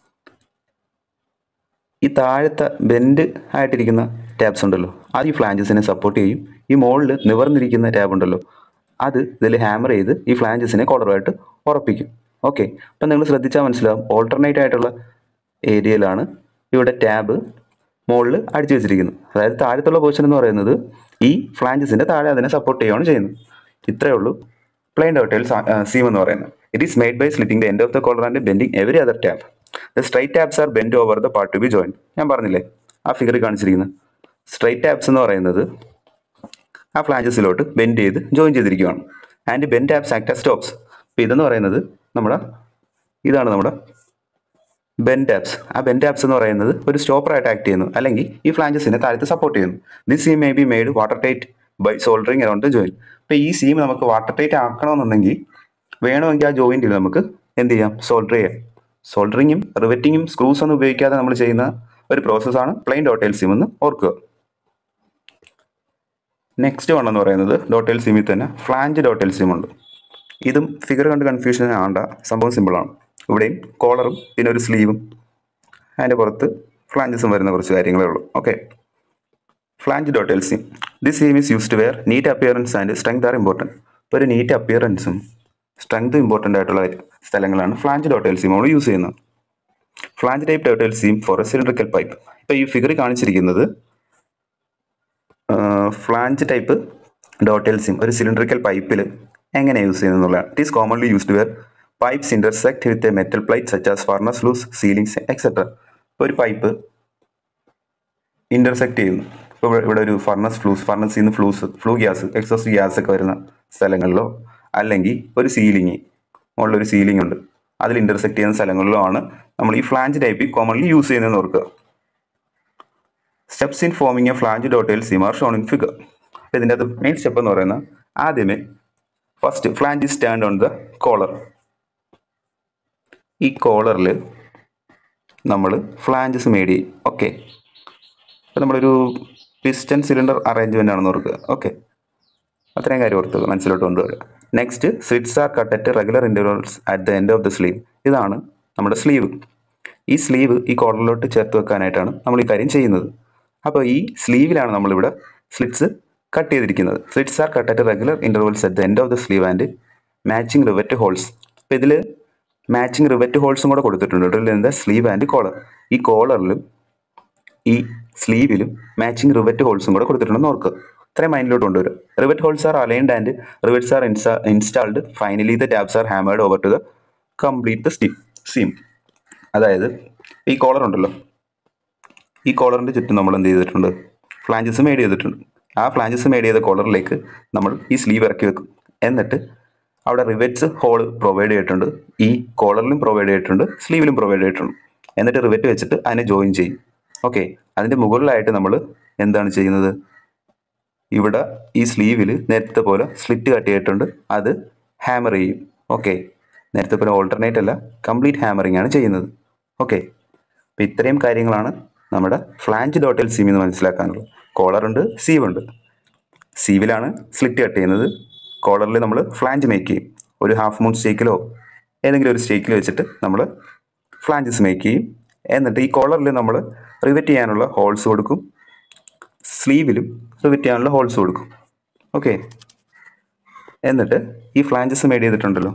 ഈ താഴത്തെ ബെൻഡ് ആയിട്ടിരിക്കുന്ന ടാബ്സ് ഉണ്ടല്ലോ അത് ഈ ഫ്ലാഞ്ചസിനെ സപ്പോർട്ട് ചെയ്യും ഈ മുകളിൽ നിവർന്നിരിക്കുന്ന ടാബ് ഉണ്ടല്ലോ അത് ഇതിൽ ഹാമർ ചെയ്ത് ഈ ഫ്ലാഞ്ചസിനെ കോളറുമായിട്ട് ഉറപ്പിക്കും ഓക്കെ അപ്പം നിങ്ങൾ ശ്രദ്ധിച്ചാൽ മനസ്സിലാവും ഓൾട്ടർനേറ്റ് ആയിട്ടുള്ള ഏരിയയിലാണ് ഇവിടെ ടാബ് മുകളിൽ അടിച്ചു വെച്ചിരിക്കുന്നത് അതായത് താഴത്തുള്ള പോർഷൻ എന്ന് പറയുന്നത് ഈ ഫ്ലാഞ്ചസിൻ്റെ താഴെ അതിനെ സപ്പോർട്ട് ചെയ്യുകയാണ് ചെയ്യുന്നത് ഇത്രയേ ഉള്ളൂ പ്ലെയിൻ ഡോട്ടേൽ സീം എന്ന് പറയുന്നത് it is made by slitting the end of the collar and bending every other tab the straight tabs are bend over the part to be join ഞാൻ പറഞ്ഞില്ലേ ആ ഫിഗറിൽ കാണിച്ചിരിക്കുന്നത് സ്ട്രൈറ്റ് ടാബ്സ് എന്ന് പറയുന്നത് ആ ഫ്ലാഞ്ചസിലോട്ട് ബെൻഡ് ചെയ്ത് ജോയിൻ ചെയ്തിരിക്കുകയാണ് and bent tabs act stops അപ്പോൾ ഇതെന്ന് പറയുന്നത് നമ്മുടെ ഇതാണ് നമ്മുടെ ബെൻ ടാപ്സ് ആ ബെൻ ടാപ്സ് എന്ന് പറയുന്നത് ഒരു സ്റ്റോപ്പറായിട്ട് ആക്ട് ചെയ്യുന്നു അല്ലെങ്കിൽ ഈ ഫ്ലാഞ്ചസിനെ താഴത്ത് സപ്പോർട്ട് ചെയ്യുന്നു this seam may be made water tight by soldering around the join അപ്പോൾ ഈ സീം നമുക്ക് വാട്ടർ ടൈറ്റ് ആക്കണമെന്നുണ്ടെങ്കിൽ വേണമെങ്കിൽ ആ ജോയിൻറ്റിൽ നമുക്ക് എന്ത് ചെയ്യാം സോൾഡർ ചെയ്യാം സോൾഡറിങ്ങും റിവറ്റിങ്ങും സ്ക്രൂസ് ഒന്നും ഉപയോഗിക്കാതെ നമ്മൾ ചെയ്യുന്ന ഒരു പ്രോസസ്സാണ് പ്ലെയിൻ ഡോട്ടേൽ സീം എന്ന് ഓർക്കുക നെക്സ്റ്റ് വൺ എന്ന് പറയുന്നത് ഡോട്ടേൽ സീമിൽ തന്നെ ഫ്ലാഞ്ച് ഡോട്ടേൽ സീം ഉണ്ട് ഇതും ഫിഗർ കണ്ട് കൺഫ്യൂഷൻ ആണ്ട സംഭവം സിമ്പിളാണ് ഇവിടെയും കോളറും പിന്നെ ഒരു സ്ലീവും അതിൻ്റെ പുറത്ത് ഫ്ലാഞ്ചസും വരുന്ന കുറച്ച് കാര്യങ്ങളേ ഉള്ളൂ okay flange dovetail seam this seam is used where neat appearance and strength are important ഇപ്പോൾ ഒരു നീറ്റ് അപ്പിയറൻസും സ്ട്രെങ്ത് ഇമ്പോർട്ടൻ്റ് ആയിട്ടുള്ള സ്ഥലങ്ങളാണ് ഫ്ലാഞ്ച് ഡോട്ടേൽ സീം നമ്മൾ യൂസ് ചെയ്യുന്നത് flange type dovetail seam for a cylindrical pipe ഇപ്പോൾ ഈ ഫിഗർ കാണിച്ചിരിക്കുന്നത് ഫ്ലാഞ്ച് ടൈപ്പ് ഡോട്ടേൽ സിം ഒരു സിലിണ്ടറിക്കൽ പൈപ്പിൽ എങ്ങനെ യൂസ് ചെയ്യുന്നത് എന്നുള്ളതാണ് it is commonly used where pipes intersect with a metal plate such as furnace loose ceilings etcetera ഇപ്പോൾ ഒരു പൈപ്പ് ഇന്റർസെക്ട് ചെയ്യുന്നു ഇപ്പോൾ ഇവിടെ ഇവിടെ ഒരു ഫർണസ് ഫ്ലൂസ് ഫർണസിൽ നിന്ന് flues flue gas exhaust gas ഒക്കെ വരുന്ന സ്ഥലങ്ങളിലോ അല്ലെങ്കിൽ ഒരു സീലിംഗ് മുകളിലൊരു സീലിംഗ് ഉണ്ട് അതിൽ ഇന്റർസെക്ട് ചെയ്യുന്ന സ്ഥലങ്ങളിലോ ആണ് നമ്മൾ ഈ ഫ്ലാഞ്ച് ടൈപ്പ് കോമൺലി യൂസ് ചെയ്യുന്നതെന്ന് ഓർക്കുക steps in forming a flange dovetail seam are shown in figure അപ്പോൾ ഇതിൻ്റെ അകത്ത് മെയിൻ സ്റ്റെപ്പ് എന്ന് പറയുന്നത് ആദ്യമേ first flange stand on the collar ഈ കോളറിൽ നമ്മൾ ഫ്ലാഞ്ചസ് മേഡ് ചെയ്യും ഓക്കെ അപ്പോൾ നമ്മളൊരു പിസ്റ്റൺ സിലിണ്ടർ അറേഞ്ച്മെൻ്റ് ആണെന്ന് ഓർക്കുക ഓക്കെ അത്രയും കാര്യം ഓർത്ത് മനസ്സിലോട്ട് കൊണ്ടുവരിക next slits are cut at regular intervals at the end of the sleeve ഇതാണ് നമ്മുടെ സ്ലീവ് ഈ സ്ലീവ് ഈ കോളറിലോട്ട് ചേർത്ത് വെക്കാനായിട്ടാണ് നമ്മൾ ഈ കാര്യം ചെയ്യുന്നത് അപ്പോൾ ഈ സ്ലീവിലാണ് നമ്മളിവിടെ സ്ലിറ്റ്സ് കട്ട് ചെയ്തിരിക്കുന്നത് slits are cut at regular intervals at the end of the sleeve and matching rivet holes അപ്പോൾ ഇതിൽ മാച്ചിങ് റിവറ്റ് ഹോൾസും കൂടെ കൊടുത്തിട്ടുണ്ട് drill in the sleeve and collar ഈ കോളറിലും ഈ സ്ലീവിലും മാച്ചിങ് റിവറ്റ് ഹോൾസും കൂടെ കൊടുത്തിട്ടുണ്ടെന്ന് ഓർക്കുക ഇത്രയും മൈൻഡിലോട്ട് കൊണ്ടുവരും rivet holes are aligned and rivets are insta installed finally the tabs are hammered over to the complete the steam seam അതായത് ഈ കോളർ ഉണ്ടല്ലോ ഈ കോളറിൻ്റെ ചുറ്റും നമ്മൾ എന്ത് ചെയ്തിട്ടുണ്ട് ഫ്ലാഞ്ചസ് മേഡ് ചെയ്തിട്ടുണ്ട് ആ ഫ്ലാഞ്ചസ് മേഡ് ചെയ്ത കോളറിലേക്ക് നമ്മൾ ഈ സ്ലീവ് ഇറക്കി വെക്കും എന്നിട്ട് അവിടെ റിവറ്റ്സ് ഹോൾ പ്രൊവൈഡ് ചെയ്തിട്ടുണ്ട് ഈ കോളറിലും പ്രൊവൈഡ് ചെയ്തിട്ടുണ്ട് സ്ലീവിലും പ്രൊവൈഡ് ചെയ്തിട്ടുണ്ട് എന്നിട്ട് റിവറ്റ് വെച്ചിട്ട് അതിനെ ജോയിൻ ചെയ്യും ഓക്കെ അതിൻ്റെ മുകളിലായിട്ട് നമ്മൾ എന്താണ് ചെയ്യുന്നത് ഇവിടെ ഈ സ്ലീവിൽ നേരത്തെ പോലെ സ്ലിറ്റ് കട്ട് ചെയ്തിട്ടുണ്ട് അത് ഹാമർ ചെയ്യും ഓക്കെ നേരത്തെ പോലെ ഓൾട്ടർനേറ്റ് അല്ല കംപ്ലീറ്റ് ഹാമറിംഗ് ആണ് ചെയ്യുന്നത് ഓക്കെ അപ്പോൾ ഇത്രയും കാര്യങ്ങളാണ് നമ്മുടെ ഫ്ലാഞ്ച് ഡോട്ടൽ സീം എന്ന് മനസ്സിലാക്കാനുള്ളത് കോളറുണ്ട് സീവ് ഉണ്ട് സീവിലാണ് സ്ലിറ്റ് കട്ട് ചെയ്യുന്നത് കോളറിൽ നമ്മൾ ഫ്ലാഞ്ച് മേക്ക് ചെയ്യും ഒരു ഹാഫ് മൂൺ സ്റ്റേക്കിലോ ഏതെങ്കിലും ഒരു സ്റ്റേക്കിൽ വെച്ചിട്ട് നമ്മൾ ഫ്ലാഞ്ചസ് മേക്ക് ചെയ്യും എന്നിട്ട് ഈ കോളറിൽ നമ്മൾ റിവറ്റ് ചെയ്യാനുള്ള ഹോൾസ് കൊടുക്കും സ്ലീവിലും റിവറ്റ് ചെയ്യാനുള്ള ഹോൾസ് കൊടുക്കും ഓക്കെ എന്നിട്ട് ഈ ഫ്ലാഞ്ചസ് മേഡ് ചെയ്തിട്ടുണ്ടല്ലോ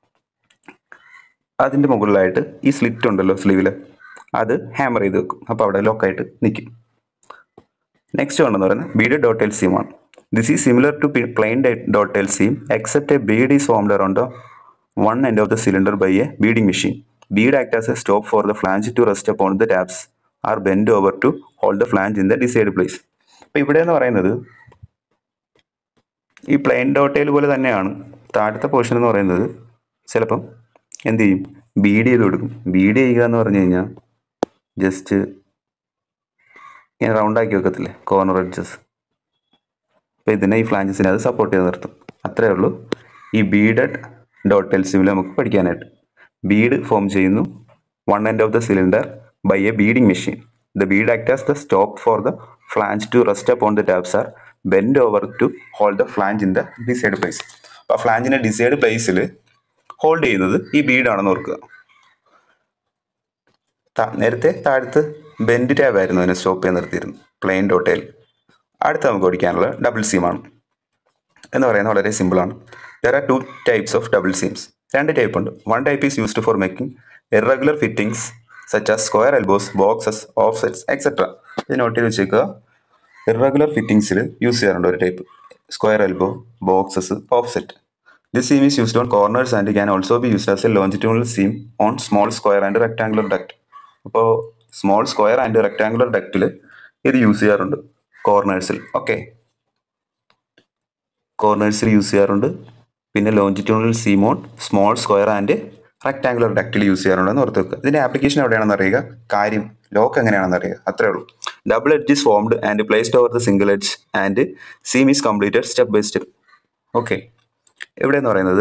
അതിൻ്റെ മുകളിലായിട്ട് ഈ സ്ലിറ്റ് ഉണ്ടല്ലോ സ്ലീവിൽ അത് ഹാമർ ചെയ്ത് വെക്കും അപ്പോൾ അവിടെ ലോക്കായിട്ട് നിൽക്കും നെക്സ്റ്റ് വന്നെന്ന് പറയുന്നത് ബീഡ് ഡോട്ടൽ സീം ആണ് this is similar to plain dovetail seam except a bead is formed around one end of the cylinder by a beading machine bead act as a stop for the flange to rest upon the tabs are bend over to hold the flange in the desired place അപ്പോൾ ഇവിടെ എന്ന് പറയുന്നത് ഈ plain ഡോട്ടയിൽ പോലെ തന്നെയാണ് താഴത്തെ portion എന്ന് പറയുന്നത് ചിലപ്പം എന്ത് ചെയ്യും ബീഡ് ചെയ്ത് കൊടുക്കും ബീഡ് ചെയ്യുക എന്ന് പറഞ്ഞു കഴിഞ്ഞാൽ ജസ്റ്റ് ഇങ്ങനെ റൗണ്ട് ആക്കി വെക്കത്തില്ലേ കോർണർ എഡ്ജസ് അപ്പോൾ ഇതിനെ ഈ ഫ്ലാഞ്ചസിനെ അത് സപ്പോർട്ട് ചെയ്ത് നിർത്തും അത്രേ ഉള്ളൂ ഈ ബീഡഡ് ഡോട്ട് എൽ സിമിൽ നമുക്ക് പഠിക്കാനായിട്ട് ബീഡ് ഫോം ചെയ്യുന്നു one end of the cylinder by a beading machine. The bead acts as the stop for the flange to rest upon the tabs are bent over to hold the flange in the desired place. അപ്പോൾ ഫ്ലാഞ്ചിനെ decide പ്ലേസിൽ hold ചെയ്യുന്നത് ഈ ബീഡാണെന്ന് ഓർക്കുക ത- നേരത്തെ താഴത്ത് bend tab ആയിരുന്നു അതിനെ സ്റ്റോപ്പ് ചെയ്യാൻ നിർത്തിയിരുന്നു പ്ലെയിൻ ഡോട്ടയിൽ അടുത്ത നമുക്ക് ഓടിക്കാനുള്ള ഡബിൾ സീമാണ് എന്ന് പറയുന്നത് വളരെ സിമ്പിളാണ് there are two types of double seams രണ്ട് ടൈപ്പ് ഉണ്ട് one type is used for making irregular fittings such as square elbows boxes offsets etcetera ഇത് നോട്ട് ചെയ്ത് വെച്ചേക്കുക ഇറഗുലർ ഫിറ്റിംഗ്സിൽ യൂസ് ചെയ്യാറുണ്ട് ഒരു type square elbow boxes offset this seam is used on corners and can also be used as a longitudinal seam on small square and rectangular duct അപ്പോൾ small square and rectangular ഡക്റ്റിൽ ഇത് use ചെയ്യാറുണ്ട് കോർണേഴ്സിൽ okay കോർണേഴ്സിൽ use ചെയ്യാറുണ്ട് പിന്നെ longitudinal seam on small square and rectangular ഡക്റ്റിൽ use ചെയ്യാറുണ്ടെന്ന് ഓർത്ത് വെക്കുക ഇതിന്റെ ആപ്ലിക്കേഷൻ എവിടെയാണെന്ന് അറിയുക കാര്യം ലോക്ക് എങ്ങനെയാണെന്ന് അറിയുക അത്രേ ഉള്ളൂ double edge is formed and placed over the single edge and seam is completed step by step okay ഇവിടെ എന്ന് പറയുന്നത്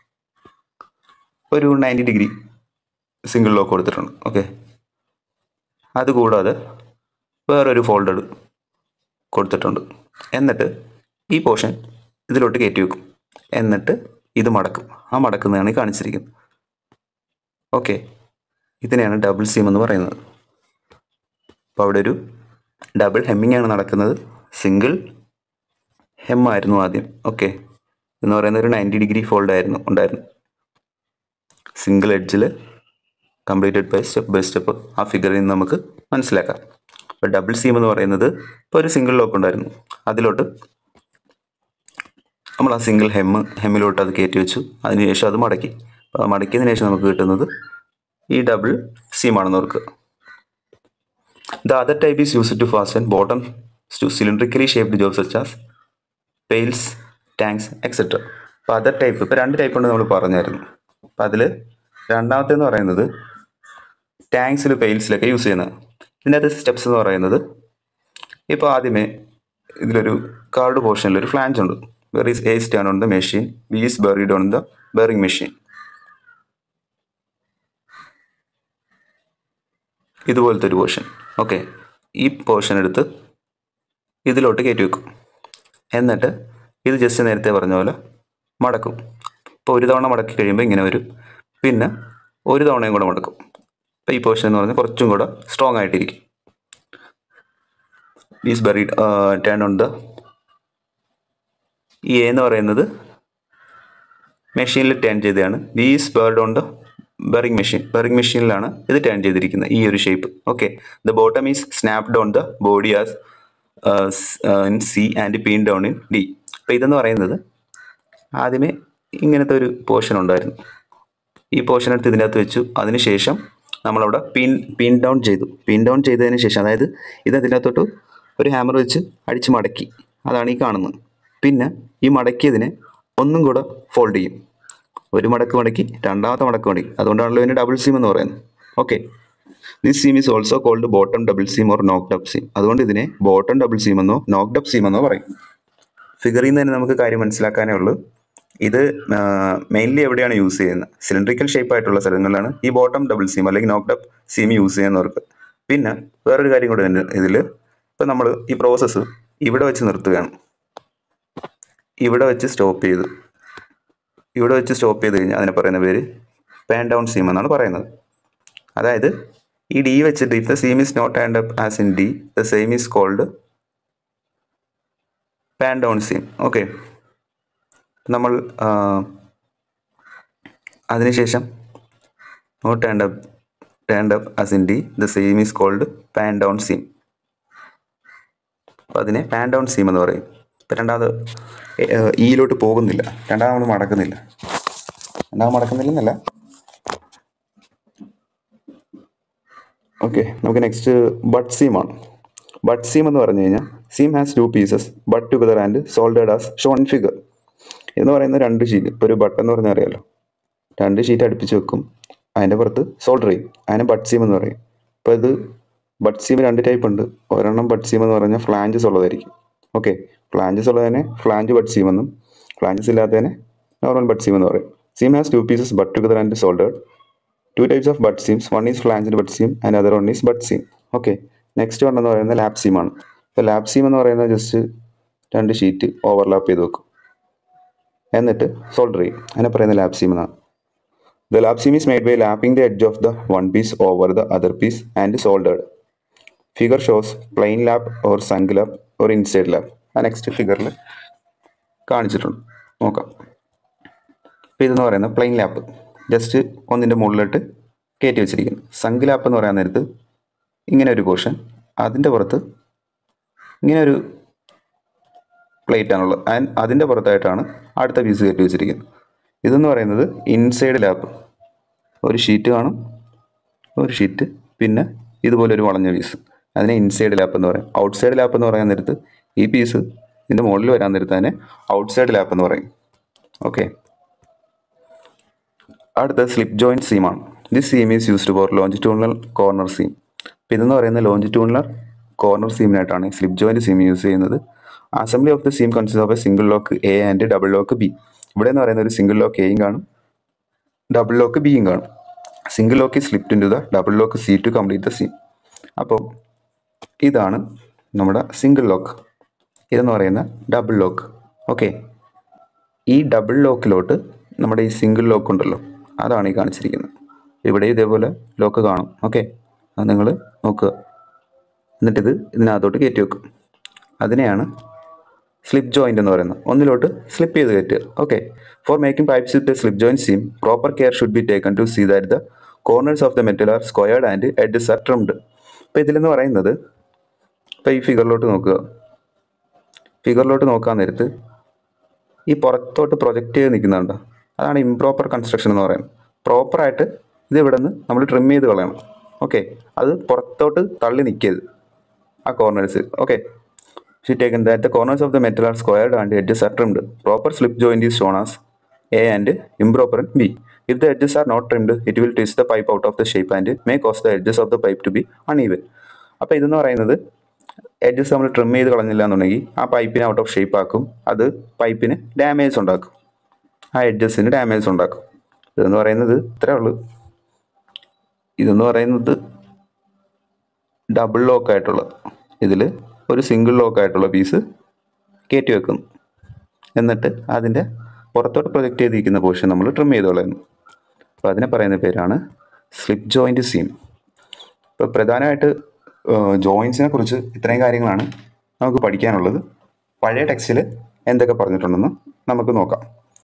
ഒരു നയൻറ്റി ഡിഗ്രി സിംഗിൾ ലോക്ക് കൊടുത്തിട്ടുണ്ട് ഓക്കെ അതുകൂടാതെ വേറൊരു ഫോൾഡഡ് കൊടുത്തിട്ടുണ്ട് എന്നിട്ട് ഈ പോർഷൻ ഇതിലോട്ട് കയറ്റി വെക്കും എന്നിട്ട് ഇത് മടക്കും ആ മടക്കുന്നതാണ് ഈ കാണിച്ചിരിക്കുന്നത് ഓക്കെ ഇതിനെയാണ് ഡബിൾ സീം എന്ന് പറയുന്നത് അപ്പോൾ അവിടെ ഒരു ഡബിൾ ഹെമ്മിങ് ആണ് നടക്കുന്നത് സിംഗിൾ ഹെം ആയിരുന്നു ആദ്യം ഓക്കെ എന്ന് പറയുന്നത് ഒരു നയൻറ്റി ഡിഗ്രി ഫോൾഡ് ആയിരുന്നു ഉണ്ടായിരുന്നു സിംഗിൾ എഡ്ജിൽ completed by step by step ആ ഫിഗറിൽ നിന്ന് നമുക്ക് മനസ്സിലാക്കാം അപ്പോൾ ഡബിൾ സീം എന്ന് പറയുന്നത് ഇപ്പോൾ ഒരു സിംഗിൾ ലോക്ക് ഉണ്ടായിരുന്നു അതിലോട്ട് നമ്മൾ ആ സിംഗിൾ ഹെമ്മ് ഹെമ്മിലോട്ട് അത് കയറ്റി വെച്ചു അതിനുശേഷം അത് മടക്കി അപ്പോൾ അത് മടക്കിയതിന് ശേഷം നമുക്ക് കിട്ടുന്നത് ഈ ഡബിൾ സീമാണെന്ന് ഓർക്കുക the other type is use to fast and bottom to cylindrically shaped job such as pails tanks etcetera അപ്പോൾ അതർ ടൈപ്പ് ഇപ്പോൾ രണ്ട് ടൈപ്പ് ഉണ്ട് നമ്മൾ പറഞ്ഞായിരുന്നു അപ്പോൾ അതിൽ രണ്ടാമത്തെ എന്ന് പറയുന്നത് ടാങ്ക്സിൽ പെയിൽസിലൊക്കെ യൂസ് ചെയ്യുന്നത് ഇതിനകത്ത് സ്റ്റെപ്സ് എന്ന് പറയുന്നത് ഇപ്പോൾ ആദ്യമേ ഇതിലൊരു കാർഡ് പോർഷനിൽ ഒരു ഫ്ലാഞ്ച് ഉണ്ട് where is A stand on the machine B is beaded on the beading machine ഇതുപോലത്തെ ഒരു പോർഷൻ ഓക്കെ ഈ പോർഷൻ എടുത്ത് ഇതിലോട്ട് കയറ്റി വെക്കും എന്നിട്ട് ഇത് ജസ്റ്റ് നേരത്തെ പറഞ്ഞ പോലെ മടക്കും ഇപ്പോൾ ഒരു തവണ മടക്കി കഴിയുമ്പോൾ ഇങ്ങനെ വരും പിന്നെ ഒരു തവണയും കൂടെ മടക്കും അപ്പോൾ ഈ പോർഷൻ എന്ന് പറഞ്ഞാൽ കുറച്ചും കൂടെ സ്ട്രോങ് ആയിട്ടിരിക്കും is beaded turn on the ഈ എ എന്ന് പറയുന്നത് മെഷീനിൽ ടേൺ ചെയ്തതാണ് B is beaded on the beading machine beading മെഷീനിലാണ് ഇത് ടേൺ ചെയ്തിരിക്കുന്നത് ഈ ഒരു shape okay the bottom is snapped on the body as in C and peen down in D അപ്പോൾ ഇതെന്ന് പറയുന്നത് ആദ്യമേ ഇങ്ങനത്തെ ഒരു പോർഷൻ ഉണ്ടായിരുന്നു ഈ പോർഷൻ എടുത്ത് ഇതിനകത്ത് വെച്ചു അതിനുശേഷം നമ്മളവിടെ പിൻ പിൻ ഡൗൺ ചെയ്തു പിൻ ഡൗൺ ചെയ്തതിന് ശേഷം അതായത് ഇത് അതിനകത്തോട്ട് ഒരു ഹാമർ വെച്ച് അടിച്ച് മടക്കി അതാണ് ഈ കാണുന്നത് പിന്നെ ഈ മടക്കിയതിനെ ഒന്നും കൂടെ ഫോൾഡ് ചെയ്യും ഒരു മടക്ക് മടക്കി രണ്ടാമത്തെ മടക്ക് മടക്കി അതുകൊണ്ടാണല്ലോ ഇതിന് ഡബിൾ സീം എന്ന് പറയുന്നത് okay this seam is also called bottom double seam or knocked up seam അതുകൊണ്ട് ഇതിനെ ബോട്ടം ഡബിൾ സീം എന്നോ നോക്ക്ഡ് അപ്പ് സീം എന്നോ പറയും ഫിഗറിൽ നിന്ന് തന്നെ നമുക്ക് കാര്യം മനസ്സിലാക്കാനേ ഉള്ളൂ ഇത് മെയിൻലി എവിടെയാണ് യൂസ് ചെയ്യുന്നത് സിലിണ്ടറിക്കൽ ഷേപ്പ് ആയിട്ടുള്ള സ്ഥലങ്ങളിലാണ് ഈ ബോട്ടം ഡബിൾ സീം അല്ലെങ്കിൽ നോക്ക്ഡ് അപ്പ് സീം യൂസ് ചെയ്യുന്നവർക്ക് പിന്നെ വേറൊരു കാര്യം കൂടെ ഉണ്ട് ഇതിൽ ഇപ്പം നമ്മൾ ഈ പ്രോസസ്സ് ഇവിടെ വെച്ച് നിർത്തുകയാണ് ഇവിടെ വെച്ച് സ്റ്റോപ്പ് ചെയ്ത് ഇവിടെ വെച്ച് സ്റ്റോപ്പ് ചെയ്ത് കഴിഞ്ഞാൽ അതിനെ പറയുന്ന പേര് പാൻ ഡൗൺ സീം എന്നാണ് പറയുന്നത് അതായത് ഈ ഡി വെച്ചിട്ട് if the seam is knocked and up as in D the same is called pan down seam okay നമ്മൾ ആ, അതിനുശേഷം knocked and up turned up as in D the same is called pan down seam അപ്പോൾ അതിനെ pan down seam എന്ന് പറയും ഇപ്പം രണ്ടാമത് ഇയിലോട്ട് പോകുന്നില്ല രണ്ടാമത് നമ്മൾ മടക്കുന്നില്ല രണ്ടാമത് മടക്കുന്നില്ലെന്നല്ല ഓക്കെ നമുക്ക് നെക്സ്റ്റ് ബട്ട് സീമാണ് ബട്ട് സീം എന്ന് പറഞ്ഞു കഴിഞ്ഞാൽ seam has two pieces butt together and soldered as shown figure എന്ന് പറയുന്ന രണ്ട് ഷീറ്റ് ഇപ്പോൾ ഒരു ബട്ട് എന്ന് പറഞ്ഞാൽ അറിയാലോ രണ്ട് ഷീറ്റ് അടുപ്പിച്ച് വെക്കും അതിൻ്റെ പുറത്ത് സോൾഡർ ചെയ്യും അതിനെ ബട്ട് സീം എന്ന് പറയും അപ്പോൾ ഇത് ബട്ട് സീം രണ്ട് ടൈപ്പ് ഉണ്ട് ഒരെണ്ണം ബട്ട് സീം എന്ന് പറഞ്ഞാൽ ഫ്ലാഞ്ചസ് ഉള്ളതായിരിക്കും ഓക്കെ ഫ്ലാഞ്ചസ് ഉള്ളതിനെ ഫ്ലാഞ്ച് ബട്ട് സീം എന്നും ഫ്ലാഞ്ചസ് ഇല്ലാത്തതിനെ നോർമൽ ബട്ട് സീം എന്ന് പറയും seam has two pieces butt together and soldered two types of butt seams one is flanged butt seam and other one is butt seam okay next one എന്ന് പറയുന്നത് lab സീമാണ് ഇപ്പോൾ lab seam എന്ന് പറയുന്നത് just രണ്ട് sheet overlap ചെയ്ത് വെക്കും എന്നിട്ട് solder ചെയ്യും അതിനെ പറയുന്നത് ലാബ് സീം എന്നാണ് the lap seam is made by lapping the edge of the one piece over the other piece and soldered figure shows plain lap or sunk lap or inside lap ആ next ഫിഗറിൽ കാണിച്ചിട്ടുണ്ട് നോക്കാം അപ്പോൾ ഇതെന്ന് പറയുന്നത് plain lap just ഒന്നിൻ്റെ മുകളിലോട്ട് കയറ്റി വെച്ചിരിക്കുന്നു സങ്ക് ലാപ്പ് എന്ന് പറയാൻ നേരത്ത് ഇങ്ങനെ ഒരു പോർഷൻ അതിൻ്റെ പുറത്ത് ഇങ്ങനെ ഒരു പ്ലേറ്റ് ആണുള്ളത് ആൻഡ് അതിൻ്റെ പുറത്തായിട്ടാണ് അടുത്ത പീസ് കയറ്റി വെച്ചിരിക്കുന്നത് ഇതെന്ന് പറയുന്നത് ഇൻസൈഡ് ലാപ്പ് ഒരു ഷീറ്റ് കാണും ഒരു ഷീറ്റ് പിന്നെ ഇതുപോലെ ഒരു വളഞ്ഞ പീസ് അതിനെ ഇൻസൈഡ് ലാപ്പ് എന്ന് പറയും ഔട്ട്സൈഡ് ലാപ്പ് എന്ന് പറയാൻ നേരത്ത് ഈ പീസ് ഇതിൻ്റെ മുകളിൽ വരാൻ നേരത്ത് അതിനെ ഔട്ട്സൈഡ് ലാപ്പ് എന്ന് പറയും ഓക്കെ അടുത്ത സ്ലിപ്പ് ജോയിൻറ്റ് സീമാണ് this seam is used for longitudinal corner seam അപ്പം ഇതെന്ന് പറയുന്നത് ലോഞ്ചിറ്റ്യൂണൽ കോർണർ സീമിനായിട്ടാണ് സ്ലിപ്പ് ജോയിൻറ്റ് സീം യൂസ് ചെയ്യുന്നത് assembly of the seam consist of a single lock A and double lock B ഇവിടെ എന്ന് പറയുന്ന ഒരു സിംഗിൾ ലോക്ക് എയും കാണും ഡബിൾ ലോക്ക് ബിയും കാണും single lock slipped into the double lock C to complete the seam അപ്പോൾ ഇതാണ് നമ്മുടെ സിംഗിൾ ലോക്ക് ഇതെന്ന് പറയുന്ന ഡബിൾ ലോക്ക് ഓക്കെ ഈ ഡബിൾ ലോക്കിലോട്ട് നമ്മുടെ ഈ സിംഗിൾ ലോക്ക് ഉണ്ടല്ലോ അതാണ് ഈ കാണിച്ചിരിക്കുന്നത് ഇവിടെ ഇതേപോലെ ലോക്ക് കാണും ഓക്കെ അത് നിങ്ങൾ നോക്കുക എന്നിട്ടിത് ഇതിനകത്തോട്ട് കയറ്റി വെക്കും അതിനെയാണ് സ്ലിപ്പ് ജോയിൻ്റ് എന്ന് പറയുന്നത് ഒന്നിലോട്ട് സ്ലിപ്പ് ചെയ്ത് കയറ്റുക okay for making pipes with slip joint seam proper care should be taken to see that the corners of the metal are squared and edges are trimmed ഇപ്പോൾ ഇതിലെന്ന് പറയുന്നത് ഇപ്പോൾ ഈ ഫിഗറിലോട്ട് നോക്കുക ഫിഗറിലോട്ട് നോക്കാൻ നേരത്ത് ഈ പുറത്തോട്ട് പ്രൊജക്റ്റ് ചെയ്ത് നിൽക്കുന്നുണ്ട് അതാണ് ഇംപ്രോപ്പർ കൺസ്ട്രക്ഷൻ എന്ന് പറയുന്നത് പ്രോപ്പറായിട്ട് ഇത് ഇവിടെ നിന്ന് നമ്മൾ ട്രിം ചെയ്ത് കളയണം ഓക്കെ അത് പുറത്തോട്ട് തള്ളി നിൽക്കരുത് ആ corners okay should taken that the corners of the metal are squared and edges are trimmed proper slip joint is shown as A and improper B if the edges are not trimmed it will twist the pipe out of the shape and may cause the edges of the pipe to be uneven അപ്പോൾ ഇതെന്ന് പറയുന്നത് edges നമ്മൾ trim ചെയ്ത് കളഞ്ഞില്ല എന്നുണ്ടെങ്കിൽ ആ പൈപ്പിനെ out of shape ആക്കും അത് പൈപ്പിന് damage ഉണ്ടാക്കും ആ എഡ്ജസിന് ഡാമേജ് ഉണ്ടാക്കും ഇതെന്ന് പറയുന്നത് ഇത്രേ ഉള്ളൂ ഇതെന്ന് പറയുന്നത് ഡബിൾ ലോക്ക് ആയിട്ടുള്ളത് ഇതിൽ ഒരു സിംഗിൾ ലോക്ക് ആയിട്ടുള്ള പീസ് കയറ്റി വെക്കുന്നു എന്നിട്ട് അതിൻ്റെ പുറത്തോട്ട് പ്രൊജക്റ്റ് ചെയ്തിരിക്കുന്ന പോർഷൻ നമ്മൾ ട്രിം ചെയ്ത് കളയുന്നു അപ്പോൾ അതിനെ പറയുന്ന പേരാണ് സ്ലിപ്പ് ജോയിൻറ്റ് സീം ഇപ്പോൾ പ്രധാനമായിട്ട് ജോയിൻസിനെ കുറിച്ച് ഇത്രയും കാര്യങ്ങളാണ് നമുക്ക് പഠിക്കാനുള്ളത് പഴയ ടെക്സ്റ്റിൽ എന്തൊക്കെ പറഞ്ഞിട്ടുണ്ടെന്ന് നമുക്ക് നോക്കാം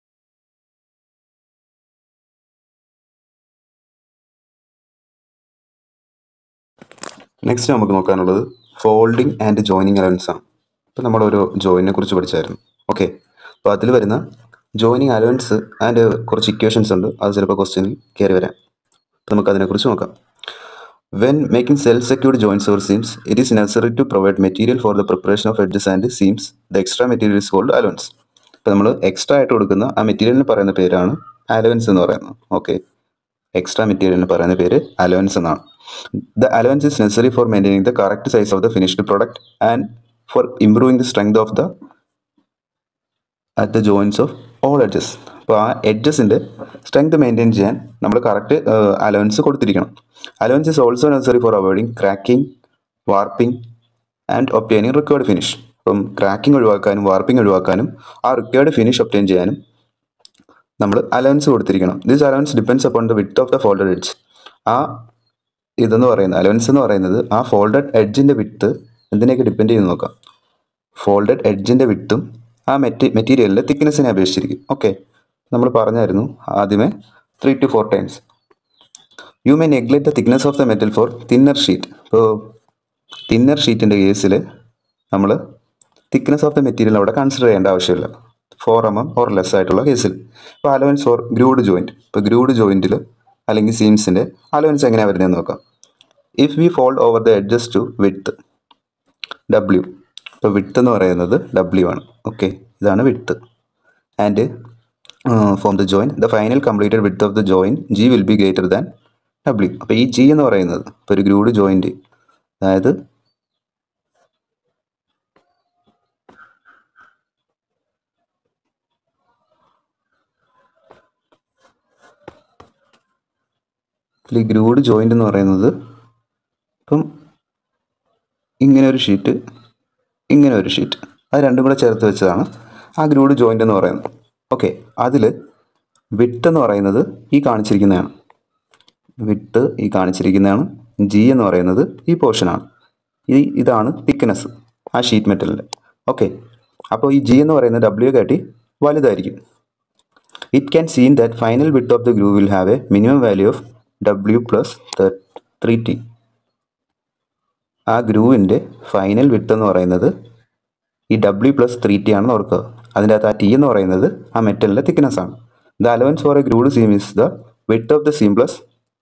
നെക്സ്റ്റ് നമുക്ക് നോക്കാനുള്ളത് ഫോൾഡിങ് ആൻഡ് ജോയിനിങ് അലവൻസ് ആണ് ഇപ്പോൾ നമ്മൾ ഓരോ ജോയിനെ കുറിച്ച് പഠിച്ചായിരുന്നു ഓക്കെ അപ്പോൾ അതിൽ വരുന്ന ജോയിനിങ് അലവൻസ് ആൻഡ് കുറച്ച് ഇക്വേഷൻസ് ഉണ്ട് അത് ചിലപ്പോൾ ക്വസ്റ്റ്യനിൽ കയറി വരാം അപ്പോൾ നമുക്ക് അതിനെക്കുറിച്ച് നോക്കാം When making self-secured joints or seams, it is necessary to provide material for the preparation of edges and seams. The extra material is called allowance. ഇപ്പോൾ നമ്മൾ എക്സ്ട്രാ ആയിട്ട് കൊടുക്കുന്ന ആ മെറ്റീരിയലിന് പറയുന്ന പേരാണ് അലവൻസ് എന്ന് പറയുന്നത് ഓക്കെ എക്സ്ട്രാ മെറ്റീരിയലിന് പറയുന്ന പേര് അലവൻസ് എന്നാണ് the allowance is necessary for maintaining the correct size of the finished product and for improving the strength of the at the joins of all edges അപ്പോൾ ആ എഡ്ജസിൻ്റെ സ്ട്രെങ്ത് മെയിൻറ്റെയിൻ ചെയ്യാൻ നമ്മൾ correct allowance കൊടുത്തിരിക്കണം allowance is also necessary for avoiding cracking warping and obtaining required finish അപ്പം cracking ഒഴിവാക്കാനും warping ഒഴിവാക്കാനും ആ റിക്വേർഡ് ഫിനിഷ് ഒപ്റ്റൈൻ ചെയ്യാനും നമ്മൾ അലവൻസ് കൊടുത്തിരിക്കണം this allowance depends upon the width of the folded edge ആ ഇതെന്ന് പറയുന്നത് അലവൻസ് എന്ന് പറയുന്നത് ആ ഫോൾഡഡ് എഡ്ജിൻ്റെ വിത്ത് എന്തിനെയൊക്കെ ഡിപ്പെൻഡ് ചെയ്ത് നോക്കാം ഫോൾഡഡ് എഡ്ജിൻ്റെ വിത്തും ആ മെറ്റി മെറ്റീരിയലിൻ്റെ തിക്നെസ്സിനെ അപേക്ഷിച്ചിരിക്കും ഓക്കെ നമ്മൾ പറഞ്ഞായിരുന്നു ആദ്യമേ three to four times you may neglect the thickness of the metal for thinner sheet ഇപ്പോൾ തിന്നർ ഷീറ്റിൻ്റെ കേസിൽ നമ്മൾ തിക്നെസ് ഓഫ് ദ മെറ്റീരിയൽ അവിടെ കൺസിഡർ ചെയ്യേണ്ട ആവശ്യമില്ല for M M or less ആയിട്ടുള്ള കേസിൽ ഇപ്പോൾ അലവൻസ് ഫോർ ഗ്രൂഡ് ജോയിൻറ്റ് ഇപ്പോൾ ഗ്രൂഡ് ജോയിൻറ്റിൽ അല്ലെങ്കിൽ സീംസിൻ്റെ അലവൻസ് എങ്ങനെയാണ് വരുന്നതെന്ന് നോക്കാം if we fold over the edges to width W ഇപ്പോൾ വിട്ട് എന്ന് പറയുന്നത് ഡബ്ല്യു ആണ് ഓക്കെ ഇതാണ് വിട്ട് and form the join the final completed width of the join G will be greater than W അപ്പോൾ ഈ ജി എന്ന് പറയുന്നത് ഇപ്പോൾ ഒരു ഗ്രൂഡ് ജോയിൻറ്റ് അതായത് ഈ ഗ്രൂഡ് ജോയിൻ്റ് എന്ന് പറയുന്നത് ഇപ്പം ഇങ്ങനെ ഒരു ഷീറ്റ് ഇങ്ങനെ ഒരു ഷീറ്റ് അത് രണ്ടും കൂടെ ചേർത്ത് വെച്ചതാണ് ആ ഗ്രൂഡ് ജോയിൻ്റ് എന്ന് പറയുന്നത് ഓക്കെ അതിൽ വിട്ട് എന്ന് പറയുന്നത് ഈ കാണിച്ചിരിക്കുന്നതാണ് വിട്ട് ഈ കാണിച്ചിരിക്കുന്നതാണ് ജി എന്ന് പറയുന്നത് ഈ പോർഷനാണ് ഈ ഇതാണ് തിക്നെസ് ആ ഷീറ്റ് മെറ്റലിൻ്റെ ഓക്കെ അപ്പോൾ ഈ ജി എന്ന് പറയുന്നത് ഡബ്ല്യു കാട്ടി വലുതായിരിക്കും it can seen that final width of the groove will have a minimum value of W plus three T ആ ഗ്രൂവിൻ്റെ ഫൈനൽ വിട്ട് എന്ന് പറയുന്നത് ഈ ഡബ്ല്യു പ്ലസ് ത്രീ ടി ആണെന്ന് ഓർക്കുക അതിൻ്റെ അകത്ത് ആ ടി എന്ന് പറയുന്നത് ആ മെറ്റലിൻ്റെ തിക്നെസ് ആണ് the allowance for a grooved seam is the width of the seam plus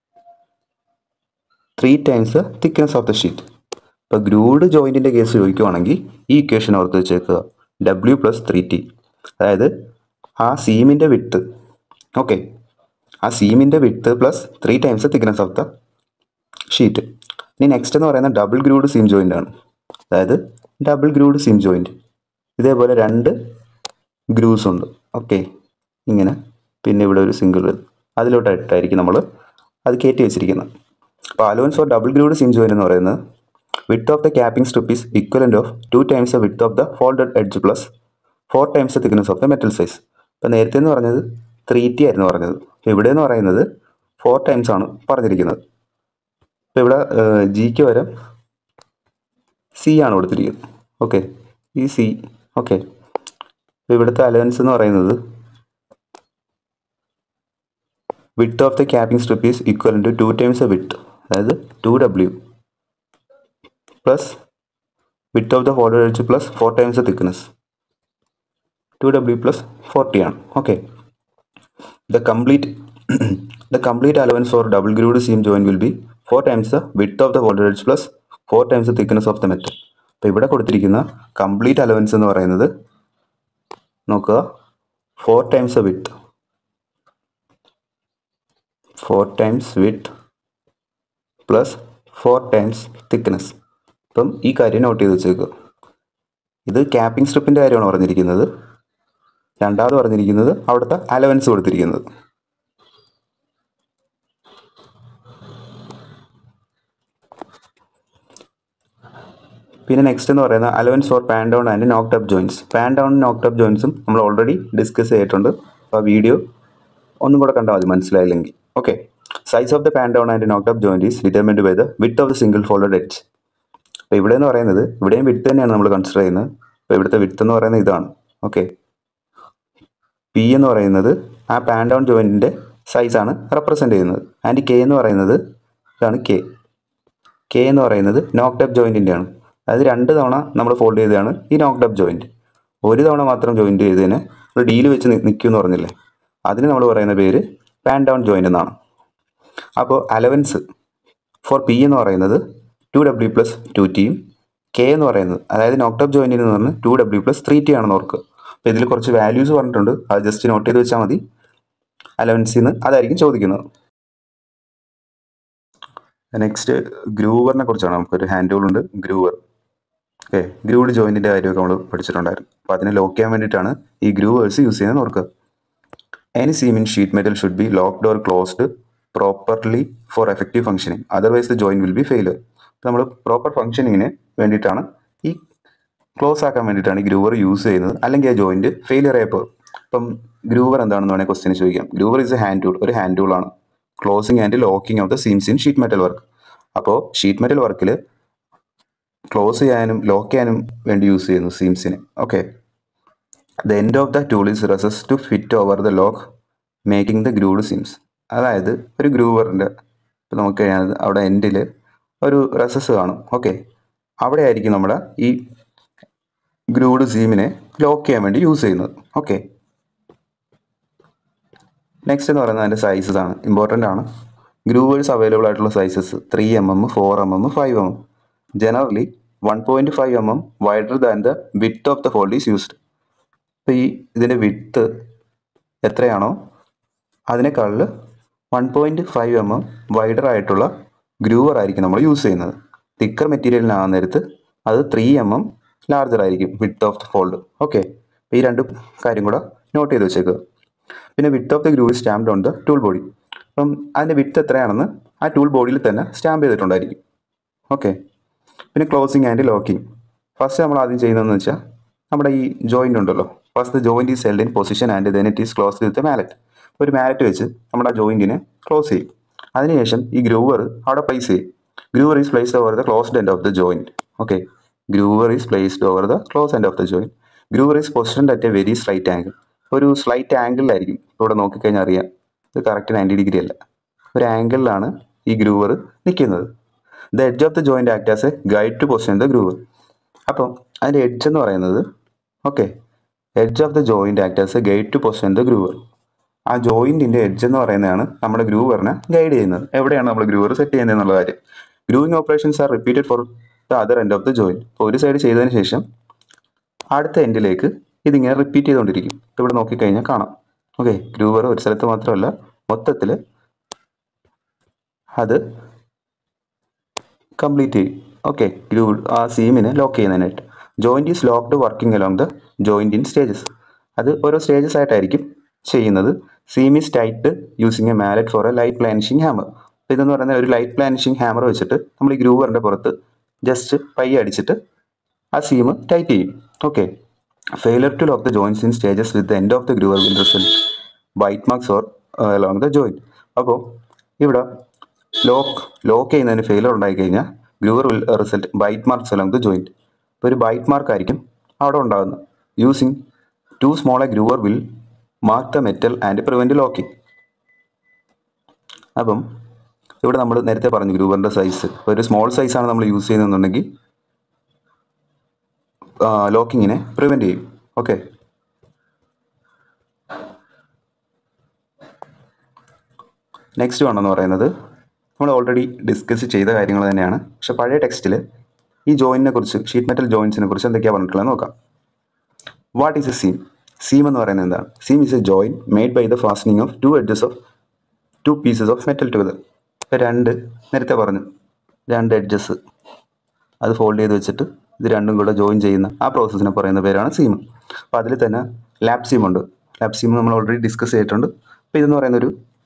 three times the thickness of the sheet ഇപ്പോൾ ഗ്രൂഡ് ജോയിൻറ്റിൻ്റെ കേസ് ചോദിക്കുവാണെങ്കിൽ ഈ ഇക്വേഷൻ ഓർത്ത് വെച്ചേക്കുക ഡബ്ല്യു പ്ലസ് ത്രീ ടി അതായത് ആ സീമിൻ്റെ വിട്ട് ഓക്കെ ആ സീമിൻ്റെ width plus three times thickness of the sheet ഇനി നെക്സ്റ്റ് എന്ന് പറയുന്നത് ഡബിൾ ഗ്രൂഡ് സീം ജോയിൻ്റ് ആണ് അതായത് ഡബിൾ ഗ്രൂഡ് സീം ജോയിൻറ്റ് ഇതേപോലെ രണ്ട് ഗ്രൂസ് ഉണ്ട് ഓക്കെ ഇങ്ങനെ പിന്നെ ഇവിടെ ഒരു സിംഗിൾ അതിലോട്ടായിട്ടായിരിക്കും നമ്മൾ അത് കയറ്റി വെച്ചിരിക്കുന്നത് അപ്പോൾ allowance for double grooved seam join എന്ന് പറയുന്നത് width of the capping strip is equivalent of two times the width of the folded edge plus four times the thickness of the metal size ഇപ്പോൾ നേരത്തെ എന്ന് പറഞ്ഞത് three T ആയിരുന്നു പറഞ്ഞത് അപ്പോൾ ഇവിടെ എന്ന് പറയുന്നത് ഫോർ ടൈംസ് ആണ് പറഞ്ഞിരിക്കുന്നത് ഇപ്പോൾ ഇവിടെ ജിക്ക് വരെ സി ആണ് കൊടുത്തിരിക്കുന്നത് ഓക്കെ ഈ സി ഓക്കെ ഇപ്പോൾ ഇവിടുത്തെ അലവൻസ് എന്ന് പറയുന്നത് width of the capping strip is equal to two times a width അതായത് two W plus width of the folder edge plus four times the thickness two W plus forty ആണ് okay the complete the complete allowance for double grooved seam join will be four times the width of the folder edge plus four times the thickness of the metal അപ്പോൾ ഇവിടെ കൊടുത്തിരിക്കുന്ന complete allowance എന്ന് പറയുന്നത് നോക്കുക four times a width four times width plus four times thickness അപ്പം ഈ കാര്യം not ചെയ്ത് വെച്ചേക്കുക ഇത് ക്യാപ്പിംഗ് സ്ട്രിപ്പിൻ്റെ കാര്യമാണ് പറഞ്ഞിരിക്കുന്നത് രണ്ടാമത് പറഞ്ഞിരിക്കുന്നത് അവിടുത്തെ അലവൻസ് കൊടുത്തിരിക്കുന്നത് പിന്നെ നെക്സ്റ്റ് എന്ന് പറയുന്നത് allowance for pan down and knocked up joins pan down knocked up ജോയിൻസും നമ്മൾ ഓൾറെഡി ഡിസ്കസ് ചെയ്തിട്ടുണ്ട് അപ്പോൾ ആ വീഡിയോ ഒന്നും കൂടെ കണ്ടാൽ മതി മനസ്സിലായില്ലെങ്കിൽ okay size of the pan down and knocked up joint is determined by the width of the single folded edge അപ്പോൾ ഇവിടെ എന്ന് പറയുന്നത് ഇവിടെയും വിത്ത് തന്നെയാണ് നമ്മൾ കൺസിഡർ ചെയ്യുന്നത് അപ്പോൾ ഇവിടുത്തെ വിത്ത് എന്ന് പറയുന്നത് ഇതാണ് ഓക്കെ പി എന്ന് പറയുന്നത് ആ പാൻ ഡൗൺ ജോയിൻറ്റിൻ്റെ സൈസാണ് റെപ്രസെൻ്റ് ചെയ്യുന്നത് ആൻഡ് കെ എന്ന് പറയുന്നത് ഇതാണ് കെ കെ എന്ന് പറയുന്നത് നോക്ട് അപ്പ് ജോയിൻറ്റിൻ്റെ ആണ് അതായത് രണ്ട് തവണ നമ്മൾ ഫോൾഡ് ചെയ്തതാണ് ഈ നോക്ട് അപ്പ് ജോയിൻറ്റ് ഒരു തവണ മാത്രം ജോയിൻറ്റ് ചെയ്തതിന് ഒരു ഡീല് വെച്ച് നിൽക്കും എന്ന് പറഞ്ഞില്ലേ അതിന് നമ്മൾ പറയുന്ന പേര് പാൻ ഡൗൺ ജോയിൻ്റ് എന്നാണ് അപ്പോൾ അലവൻസ് ഫോർ പി എന്ന് പറയുന്നത് ടു ഡബ്ല്യു പ്ലസ് ടു ടിയും കെ എന്ന് പറയുന്നത് അതായത് നോക്ടപ്പ് ജോയിൻറ്റിൽ നിന്ന് പറഞ്ഞ് two W plus three T ആണെന്ന് ഓർക്കുക അപ്പോൾ ഇതിൽ കുറച്ച് വാല്യൂസ് പറഞ്ഞിട്ടുണ്ട് അത് ജസ്റ്റ് നോട്ട് ചെയ്ത് വെച്ചാൽ മതി അലവൻസിൽ നിന്ന് അതായിരിക്കും ചോദിക്കുന്നത് നെക്സ്റ്റ് ഗ്രൂവറിനെ കുറിച്ചാണ് നമുക്കൊരു ഹാൻഡ് ടൂൾ ഉണ്ട് ഗ്രൂവർ ഓക്കെ ഗ്രൂഡ് ജോയിൻറ്റിൻ്റെ കാര്യമൊക്കെ നമ്മൾ പഠിച്ചിട്ടുണ്ടായിരുന്നു അപ്പോൾ അതിനെ ലോക്ക് ചെയ്യാൻ വേണ്ടിയിട്ടാണ് ഈ ഗ്രൂവേഴ്സ് യൂസ് ചെയ്യുന്നത് ഓർക്കുക any seam in sheet metal should be locked or closed properly for effective functioning otherwise the join will be failure നമ്മൾ പ്രോപ്പർ ഫംഗ്ഷനിങ്ങിന് വേണ്ടിയിട്ടാണ് ഈ ക്ലോസ് ആക്കാൻ വേണ്ടിയിട്ടാണ് ഈ ഗ്രൂവർ യൂസ് ചെയ്യുന്നത് അല്ലെങ്കിൽ ആ ജോയിൻറ്റ് ഫെയിലിയർ ആയപ്പോൾ ഇപ്പം ഗ്രൂവർ എന്താണെന്ന് വേണമെങ്കിൽ ക്വസ്റ്റിന് ചോദിക്കാം groover is a hand tool ഒരു ഹാൻഡ് ടൂളാണ് closing and locking of the seams in sheet metal work അപ്പോൾ ഷീറ്റ് മെറ്റൽ വർക്കിൽ ക്ലോസ് ചെയ്യാനും ലോക്ക് ചെയ്യാനും വേണ്ടി യൂസ് ചെയ്യുന്നു സീംസിനെ okay the end of the tool is recess to fit over the lock making the grooved seams അതായത് ഒരു ഗ്രൂവറിൻ്റെ ഇപ്പോൾ നമുക്ക് കഴിഞ്ഞാൽ അവിടെ എൻഡിൽ ഒരു റെസസ് കാണും ഓക്കെ അവിടെ ആയിരിക്കും നമ്മുടെ ഈ ഗ്രൂഡ് സീമിനെ ലോക്ക് ചെയ്യാൻ വേണ്ടി യൂസ് ചെയ്യുന്നത് ഓക്കെ നെക്സ്റ്റ് എന്ന് പറയുന്നത് അതിൻ്റെ സൈസസ് ആണ് ഇമ്പോർട്ടൻ്റ് ആണ് ഗ്രൂവേഴ്സ് അവൈലബിൾ ആയിട്ടുള്ള sizes three M M four M M five M M generally one point five M M wider than the width of the fold is used ഇപ്പോൾ ഈ ഇതിൻ്റെ width എത്രയാണോ അതിനേക്കാളിൽ one point five M M wider ആയിട്ടുള്ള groover ആയിരിക്കും നമ്മൾ use ചെയ്യുന്നത് thicker മെറ്റീരിയലിനാകുന്ന നേരത്ത് അത് ത്രീ എം എം ലാർജർ ആയിരിക്കും width of the fold okay ഈ രണ്ട് കാര്യം കൂടെ നോട്ട് ചെയ്ത് വെച്ചേക്കുക പിന്നെ width of the groove stamped on the tool body അപ്പം അതിൻ്റെ വിത്ത് എത്രയാണെന്ന് ആ ടൂൾ ബോഡിയിൽ തന്നെ സ്റ്റാമ്പ് ചെയ്തിട്ടുണ്ടായിരിക്കും ഓക്കെ പിന്നെ ക്ലോസിങ് ആൻഡ് ലോക്കിംഗ് ഫസ്റ്റ് നമ്മൾ ആദ്യം ചെയ്യുന്നതെന്ന് വെച്ചാൽ നമ്മുടെ ഈ ജോയിൻ്റ് ഉണ്ടല്ലോ first the joint is held in position and then it is close with mallet ഒരു മാലറ്റ് വെച്ച് നമ്മുടെ ആ ജോയിൻറ്റിനെ ക്ലോസ് ചെയ്യും അതിനുശേഷം ഈ ഗ്രൂവർ അവിടെ പ്ലേസ് ചെയ്യും groover is placed over the closed end of the joint okay groover is placed over the close end of the joint groover is positioned at a very slight angle ഒരു slight ആംഗിളിലായിരിക്കും ഇവിടെ നോക്കിക്കഴിഞ്ഞാൽ അറിയാം ഇത് correct ninety degree അല്ല ഒരു ആംഗിളിലാണ് ഈ groover നിൽക്കുന്നത് the edge of the joint act as a guide to position the groover അപ്പം അതിൻ്റെ എഡ്ജ് എന്ന് പറയുന്നത് okay edge of the joint act as a guide to position the groover ആ ജോയിൻറ്റിൻ്റെ എഡ്ജ് എന്ന് പറയുന്നതാണ് നമ്മുടെ ഗ്രൂവറിനെ ഗൈഡ് ചെയ്യുന്നത് എവിടെയാണ് നമ്മൾ ഗ്രൂവർ സെറ്റ് ചെയ്യുന്നത് എന്നുള്ള കാര്യം grooving operations are repeated for the other end of the joint ഇപ്പോൾ ഒരു സൈഡ് ചെയ്തതിന് ശേഷം അടുത്ത എൻഡിലേക്ക് ഇതിങ്ങനെ റിപ്പീറ്റ് ചെയ്തുകൊണ്ടിരിക്കും ഇവിടെ നോക്കിക്കഴിഞ്ഞാൽ കാണാം ഓക്കെ ഗ്രൂവർ ഒരു സ്ഥലത്ത് മാത്രമല്ല മൊത്തത്തിൽ അത് കംപ്ലീറ്റ് ചെയ്യും ഓക്കെ ഗ്രൂ ആ സീമിനെ ലോക്ക് ചെയ്യുന്നതിനായിട്ട് joint is locked working along the joint in stages അത് ഓരോ സ്റ്റേജസ് ആയിട്ടായിരിക്കും ചെയ്യുന്നത് seam is tight using a mallet for a light planishing hammer അപ്പോൾ ഇതെന്ന് പറയുന്നത് ഒരു ലൈറ്റ് പ്ലാനിഷിങ് ഹാമർ വെച്ചിട്ട് നമ്മൾ ഈ ഗ്രൂവറിൻ്റെ പുറത്ത് ജസ്റ്റ് പയ്യെ അടിച്ചിട്ട് ആ സീം ടൈറ്റ് ചെയ്യും okay failure to lock the joins in stages with the end of the groover will result white marks or along the joint അപ്പോൾ ഇവിടെ ലോക്ക് ലോക്ക് ചെയ്യുന്നതിന് ഫെയിലർ ഉണ്ടായി കഴിഞ്ഞാൽ groover will result bite marks along the joint ഇപ്പോൾ ഒരു bite mark ആയിരിക്കും അവിടെ ഉണ്ടാകുന്നത് using too small a groover will mark the metal and prevent locking അപ്പം ഇവിടെ നമ്മൾ നേരത്തെ പറഞ്ഞു ഗ്രൂവറിൻ്റെ സൈസ് ഒരു സ്മോൾ സൈസാണ് നമ്മൾ യൂസ് ചെയ്യുന്നതെന്നുണ്ടെങ്കിൽ ലോക്കിങ്ങിനെ പ്രിവെൻറ്റ് ചെയ്യും ഓക്കെ നെക്സ്റ്റ് വൺ എന്ന് പറയുന്നത് നമ്മൾ ഓൾറെഡി ഡിസ്കസ് ചെയ്ത കാര്യങ്ങൾ തന്നെയാണ് പക്ഷെ പഴയ ടെക്സ്റ്റിൽ ഈ ജോയിനെ കുറിച്ച് ഷീറ്റ് മെറ്റൽ ജോയിൻസിനെ കുറിച്ച് എന്തൊക്കെയാണ് പറഞ്ഞിട്ടുള്ളത് നോക്കാം what is a seam seam എന്ന് പറയുന്നത് എന്താണ് seam is a join made by the fastening of two edges of two pieces of metal together ഇപ്പോൾ രണ്ട് നേരത്തെ പറഞ്ഞു രണ്ട് എഡ്ജസ് അത് ഫോൾഡ് ചെയ്ത് വെച്ചിട്ട് ഇത് രണ്ടും കൂടെ ജോയിൻ ചെയ്യുന്ന ആ പ്രോസസ്സിനെ പറയുന്ന പേരാണ് സീം അപ്പോൾ അതിൽ തന്നെ ലാപ് സീം ഉണ്ട് ലാപ് സീം നമ്മൾ ഓൾറെഡി ഡിസ്കസ് ചെയ്തിട്ടുണ്ട് അപ്പോൾ ഇതെന്ന് പറയുന്നൊരു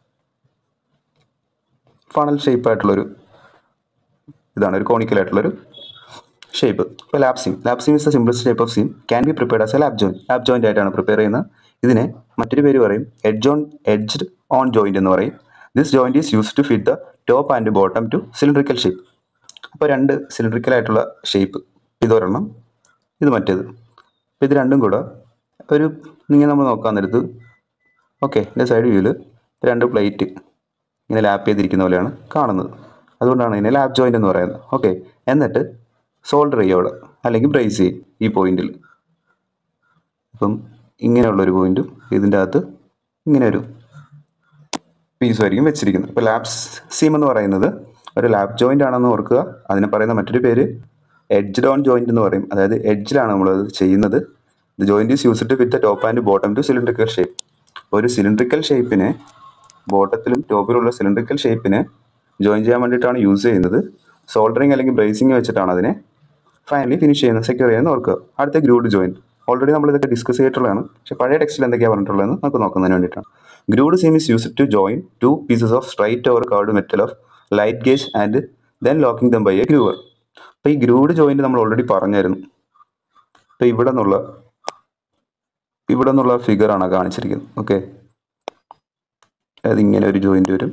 ഫണൽ ഷേപ്പ് ആയിട്ടുള്ളൊരു ഇതാണ് ഒരു കോണിക്കൽ ആയിട്ടുള്ളൊരു ഷേപ്പ് ഇപ്പോൾ lap seam lap seam is the simplest shape of seam can be prepared as a lap joint lap joint ആയിട്ടാണ് പ്രിപ്പയർ ചെയ്യുന്നത് ഇതിനെ മറ്റൊരു പേര് പറയും edge on edged on joint എന്ന് പറയും this joint is use to fit the top and bottom to cylindrical shape അപ്പോൾ രണ്ട് സിലിണ്ടറിക്കൽ ആയിട്ടുള്ള ഷേപ്പ് ഇതൊരെണ്ണം ഇത് മറ്റേത് അപ്പോൾ ഇത് രണ്ടും കൂടെ ഒരു ഇങ്ങനെ നമ്മൾ നോക്കാൻ നേരത്ത് ഓക്കെ എൻ്റെ സൈഡ് വ്യൂവിൽ രണ്ട് പ്ലേറ്റ് ഇങ്ങനെ ലാപ്പ് ചെയ്തിരിക്കുന്ന പോലെയാണ് കാണുന്നത് അതുകൊണ്ടാണ് ഇതിനെ ലാപ്പ് ജോയിൻ്റ് എന്ന് പറയുന്നത് ഓക്കെ എന്നിട്ട് സോൾഡർ ചെയ്യുക അവിടെ അല്ലെങ്കിൽ ബ്രേസ് ചെയ്യും ഈ പോയിന്റിൽ അപ്പം ഇങ്ങനെയുള്ളൊരു പോയിന്റും ഇതിൻ്റെ അകത്ത് ഇങ്ങനെ ഒരു പീസും ആയിരിക്കും വെച്ചിരിക്കുന്നത് ഇപ്പോൾ ലാപ്സ് സീം എന്ന് പറയുന്നത് ഒരു ലാപ്പ് ജോയിൻ്റ് ആണെന്ന് ഓർക്കുക അതിനെ പറയുന്ന മറ്റൊരു പേര് എഡ്ജ് ഡോൺ ജോയിൻ്റ് എന്ന് പറയും അതായത് എഡ്ജിലാണ് നമ്മളത് ചെയ്യുന്നത് the joint is used to width the top and bottom to cylindrical shape ഒരു സിലിണ്ടറിക്കൽ ഷേപ്പിനെ ബോട്ടത്തിലും ടോപ്പിലുള്ള സിലിണ്ടറിക്കൽ ഷേപ്പിനെ ജോയിൻ ചെയ്യാൻ വേണ്ടിയിട്ടാണ് യൂസ് ചെയ്യുന്നത് സോൾഡറിങ് അല്ലെങ്കിൽ ബ്രേസിങ് വെച്ചിട്ടാണ് അതിനെ ഫൈനലി ഫിനിഷ് ചെയ്യുന്നത് സെക്യൂർ ചെയ്യുന്നത് ഓർക്കുക അടുത്ത ഗ്രൂഡ് ജോയിൻ ഓൾറെഡി നമ്മൾ ഇതൊക്കെ ഡിസ്കസ് ചെയ്തിട്ടുള്ളതാണ് പക്ഷേ പഴയ ടെക്സ്റ്റിൽ എന്തൊക്കെയാണ് പറഞ്ഞിട്ടുള്ളതെന്ന് നമുക്ക് നോക്കുന്നതിന് വേണ്ടിയിട്ടാണ് grooved seam is used to join two pieces of straight or curved metal of light gauge and then locking them by a groover അപ്പോൾ ഈ ഗ്രൂഡ് ജോയിന്റ് നമ്മൾ ഓൾറെഡി പറഞ്ഞായിരുന്നു അപ്പോൾ ഇവിടെ നിന്നുള്ള ഇവിടെ നിന്നുള്ള ഫിഗറാണ് കാണിച്ചിരിക്കുന്നത് ഓക്കെ അതിങ്ങനെ ഒരു ജോയിന്റ് വരും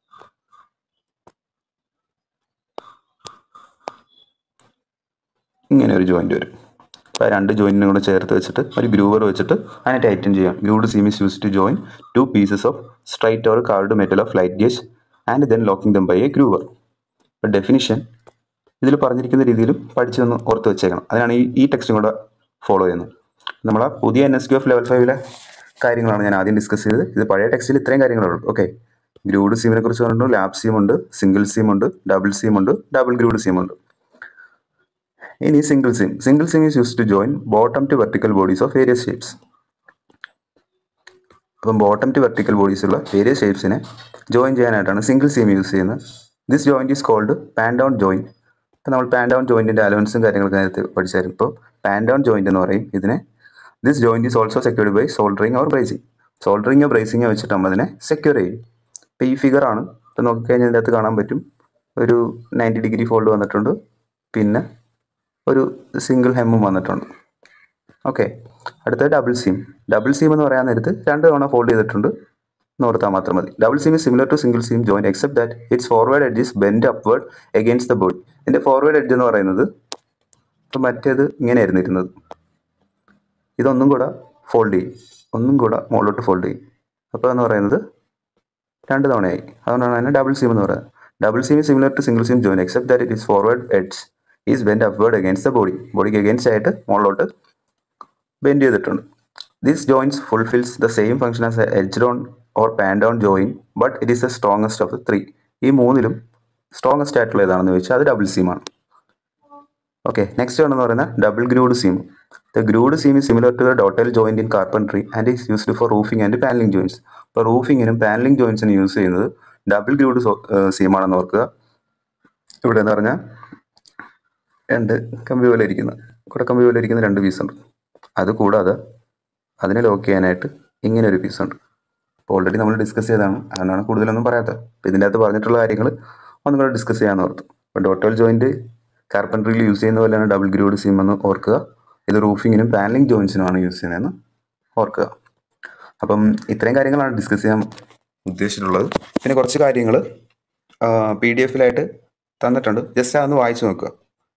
ഇങ്ങനെ ഒരു ജോയിന്റ് വരും അപ്പോൾ ആ രണ്ട് ജോയിന്റിനും കൂടെ ചേർത്ത് വെച്ചിട്ട് ഒരു ഗ്രൂവർ വെച്ചിട്ട് അതിനെ ടൈറ്റൻ ചെയ്യാം grooved seam is use to join two pieces of straight or curved metal of light gauge and then locking them by a groover ഇപ്പോൾ ഡെഫിനിഷൻ ഇതിൽ പറഞ്ഞിരിക്കുന്ന രീതിയിലും പഠിച്ചൊന്ന് ഓർത്ത് വെച്ചേക്കണം അതിനാണ് ഈ ഈ ടെക്സ്റ്റും കൂടെ ഫോളോ ചെയ്യുന്നത് നമ്മളെ പുതിയ N S Q F level ഫൈവിലെ കാര്യങ്ങളാണ് ഞാൻ ആദ്യം ഡിസ്കസ് ചെയ്തത് ഇത് പഴയ ടെക്സ്റ്റിൽ ഇത്രയും കാര്യങ്ങളുള്ളൂ ഓക്കെ ഗ്രൂഡ് സീമിനെ കുറിച്ച് പറഞ്ഞിട്ടുണ്ട് ലാബ് സീം ഉണ്ട് സിംഗിൾ സീം ഉണ്ട് ഡബിൾ സീം ഉണ്ട് ഡബിൾ ഗ്രൂഡ് സീം ഉണ്ട് ഇനി single seam single seam is use to join bottom to vertical bodies of various shapes അപ്പം ബോട്ടം ടു വെർട്ടിക്കൽ ബോഡീസ് ഉള്ള വേരിയസ് ഷേപ്സിനെ ജോയിൻ ചെയ്യാനായിട്ടാണ് സിംഗിൾ സീം യൂസ് ചെയ്യുന്നത് this joint is called pan down joint ഇപ്പോൾ നമ്മൾ pan down ജോയിൻറ്റിൻ്റെ അലവൻസും കാര്യങ്ങളൊക്കെ നേരത്തെ പഠിച്ചായിരുന്നു ഇപ്പോൾ പാൻ ഡൗൺ ജോയിൻറ്റ് എന്ന് പറയും ഇതിനെ this joint is also secured by soldering or brazing സോൾഡറിങ്ങോ ബ്രേസിങ്ങോ വെച്ചിട്ട് നമ്മൾ അതിനെ സെക്യൂർ ചെയ്യും ഇപ്പോൾ ഈ ഫിഗറാണ് ഇപ്പം നോക്കിക്കഴിഞ്ഞാൽ ഇതിൻ്റെ അകത്ത് കാണാൻ പറ്റും ഒരു നയൻറ്റി ഡിഗ്രി ഫോൾഡ് വന്നിട്ടുണ്ട് പിന്നെ ഒരു സിംഗിൾ ഹെമ്മും വന്നിട്ടുണ്ട് ഓക്കെ അടുത്ത ഡബിൾ സീം ഡബിൾ സീം എന്ന് പറയാൻ നേരത്ത് രണ്ട് തവണ ഫോൾഡ് ചെയ്തിട്ടുണ്ട് എന്ന് ഓർത്താൽ മാത്രം മതി double seam is similar to single seam join except that its forward edge is bend upward against the body ഇതിൻ്റെ ഫോർവേഡ് എഡ്ജ് എന്ന് പറയുന്നത് ഇപ്പം മറ്റേത് ഇങ്ങനെയായിരുന്നു ഇരുന്നത് ഇതൊന്നും കൂടെ ഫോൾഡ് ചെയ്യും ഒന്നും കൂടെ മുകളിലോട്ട് ഫോൾഡ് ചെയ്യും അപ്പോൾ എന്ന് പറയുന്നത് രണ്ട് തവണയായി അതുകൊണ്ടാണ് അതിനെ ഡബിൾ സീം എന്ന് പറയുന്നത് double seam is similar to single seam join except that it is forward edge is bend upward against the body ബോഡിക്ക് അഗേൻസ്റ്റ് ആയിട്ട് മുകളിലോട്ട് ബെൻഡ് ചെയ്തിട്ടുണ്ട് this joins fulfils the same function as a edge on or pan down join but it is the strongest of the three ഈ മൂന്നിലും strongest ആയിട്ടുള്ള ഏതാണെന്ന് ചോദിച്ചാൽ അത് ഡബിൾ സീമാണ് ഓക്കെ നെക്സ്റ്റ് ആണെന്ന് പറയുന്നത് double grooved seam the grooved seam is similar to the dovetail joint in carpentry and is used for roofing and panelling joins ഇപ്പോൾ റൂഫിങ്ങിനും പാനലിംഗ് ജോയിൻസിനും യൂസ് ചെയ്യുന്നത് ഡബിൾ ഗ്രൂഡ് സീമാണെന്ന് ഓർക്കുക ഇവിടെ എന്ന് പറഞ്ഞാൽ രണ്ട് കമ്പി പോലെ ഇരിക്കുന്ന കൂടെ കമ്പി പോലെ ഇരിക്കുന്ന രണ്ട് പീസ് ഉണ്ട് അത് കൂടാതെ അതിനെ ലോക്ക് ചെയ്യാനായിട്ട് ഇങ്ങനെ ഒരു പീസ് ഉണ്ട് അപ്പോൾ ഓൾറെഡി നമ്മൾ ഡിസ്കസ് ചെയ്തതാണ് അതുകൊണ്ടാണ് കൂടുതലൊന്നും പറയാത്തത് അപ്പോൾ ഇതിൻ്റെ അകത്ത് പറഞ്ഞിട്ടുള്ള കാര്യങ്ങൾ ഒന്നും കൂടെ ഡിസ്കസ് ചെയ്യാമെന്ന് ഓർത്തു അപ്പോൾ ഡോട്ടൽ ജോയിൻറ്റ് കാർപ്പൻട്രിയിൽ യൂസ് ചെയ്യുന്ന പോലെയാണ് ഡബിൾ ഗ്രൂഡ് സീം എന്ന് ഓർക്കുക ഇത് റൂഫിങ്ങിനും പാനലിംഗ് ജോയിൻസിനുമാണ് യൂസ് ചെയ്യുന്നതെന്ന് ഓർക്കുക അപ്പം ഇത്രയും കാര്യങ്ങളാണ് ഡിസ്കസ് ചെയ്യാൻ ഉദ്ദേശിച്ചിട്ടുള്ളത് പിന്നെ കുറച്ച് കാര്യങ്ങൾ പി ഡി എഫിലായിട്ട് തന്നിട്ടുണ്ട് ജസ്റ്റ് അതൊന്ന് വായിച്ചു നോക്കുക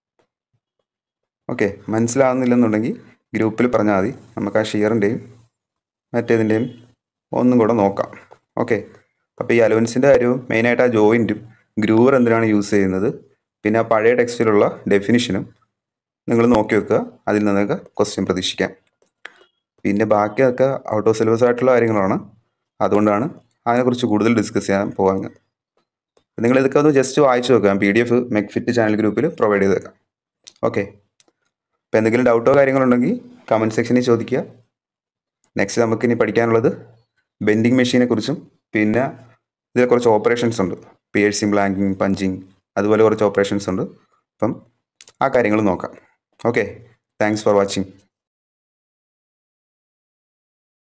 ഓക്കെ മനസ്സിലാവുന്നില്ലെന്നുണ്ടെങ്കിൽ ഗ്രൂപ്പിൽ പറഞ്ഞാൽ മതി നമുക്ക് ആ ഷിയറിൻ്റെയും മറ്റേതിൻ്റെയും ഒന്നും കൂടെ നോക്കാം ഓക്കെ അപ്പോൾ ഈ അലോവൻസിൻ്റെ കാര്യവും മെയിനായിട്ട് ആ ജോയിൻറ്റും ഗ്രൂവർ എന്തിനാണ് യൂസ് ചെയ്യുന്നത് പിന്നെ ആ പഴയ ടെക്സ്റ്റിലുള്ള ഡെഫിനിഷനും നിങ്ങൾ നോക്കി വെക്കുക അതിൽ നിന്നൊക്കെ ക്വസ്റ്റ്യൻ പ്രതീക്ഷിക്കാം പിന്നെ ബാക്കിയൊക്കെ ഔട്ട് ഓഫ് സിലബസ് ആയിട്ടുള്ള കാര്യങ്ങളാണ് അതുകൊണ്ടാണ് അതിനെക്കുറിച്ച് കൂടുതൽ ഡിസ്കസ് ചെയ്യാൻ പോകുന്നത് നിങ്ങൾ ഇതൊക്കെ ഒന്ന് ജസ്റ്റ് വായിച്ചു നോക്കാം പി ഡി എഫ് മെക്ഫിറ്റ് ചാനൽ ഗ്രൂപ്പിൽ പ്രൊവൈഡ് ചെയ്തേക്കാം ഓക്കെ അപ്പോൾ എന്തെങ്കിലും ഡൗട്ടോ കാര്യങ്ങളുണ്ടെങ്കിൽ കമൻറ്റ് സെക്ഷനിൽ ചോദിക്കുക നെക്സ്റ്റ് നമുക്ക് ഇനി പഠിക്കാനുള്ളത് ബെൻഡിങ് മെഷീനെ കുറിച്ചും പിന്നെ ഇതിൽ കുറച്ച് ഓപ്പറേഷൻസ് ഉണ്ട് പിയേഴ്സിങ് ബ്ലാങ്കിങ് പഞ്ചിങ് അതുപോലെ കുറച്ച് ഓപ്പറേഷൻസ് ഉണ്ട് അപ്പം ആ കാര്യങ്ങൾ നോക്കാം ഓക്കെ താങ്ക്സ് ഫോർ വാച്ചിങ്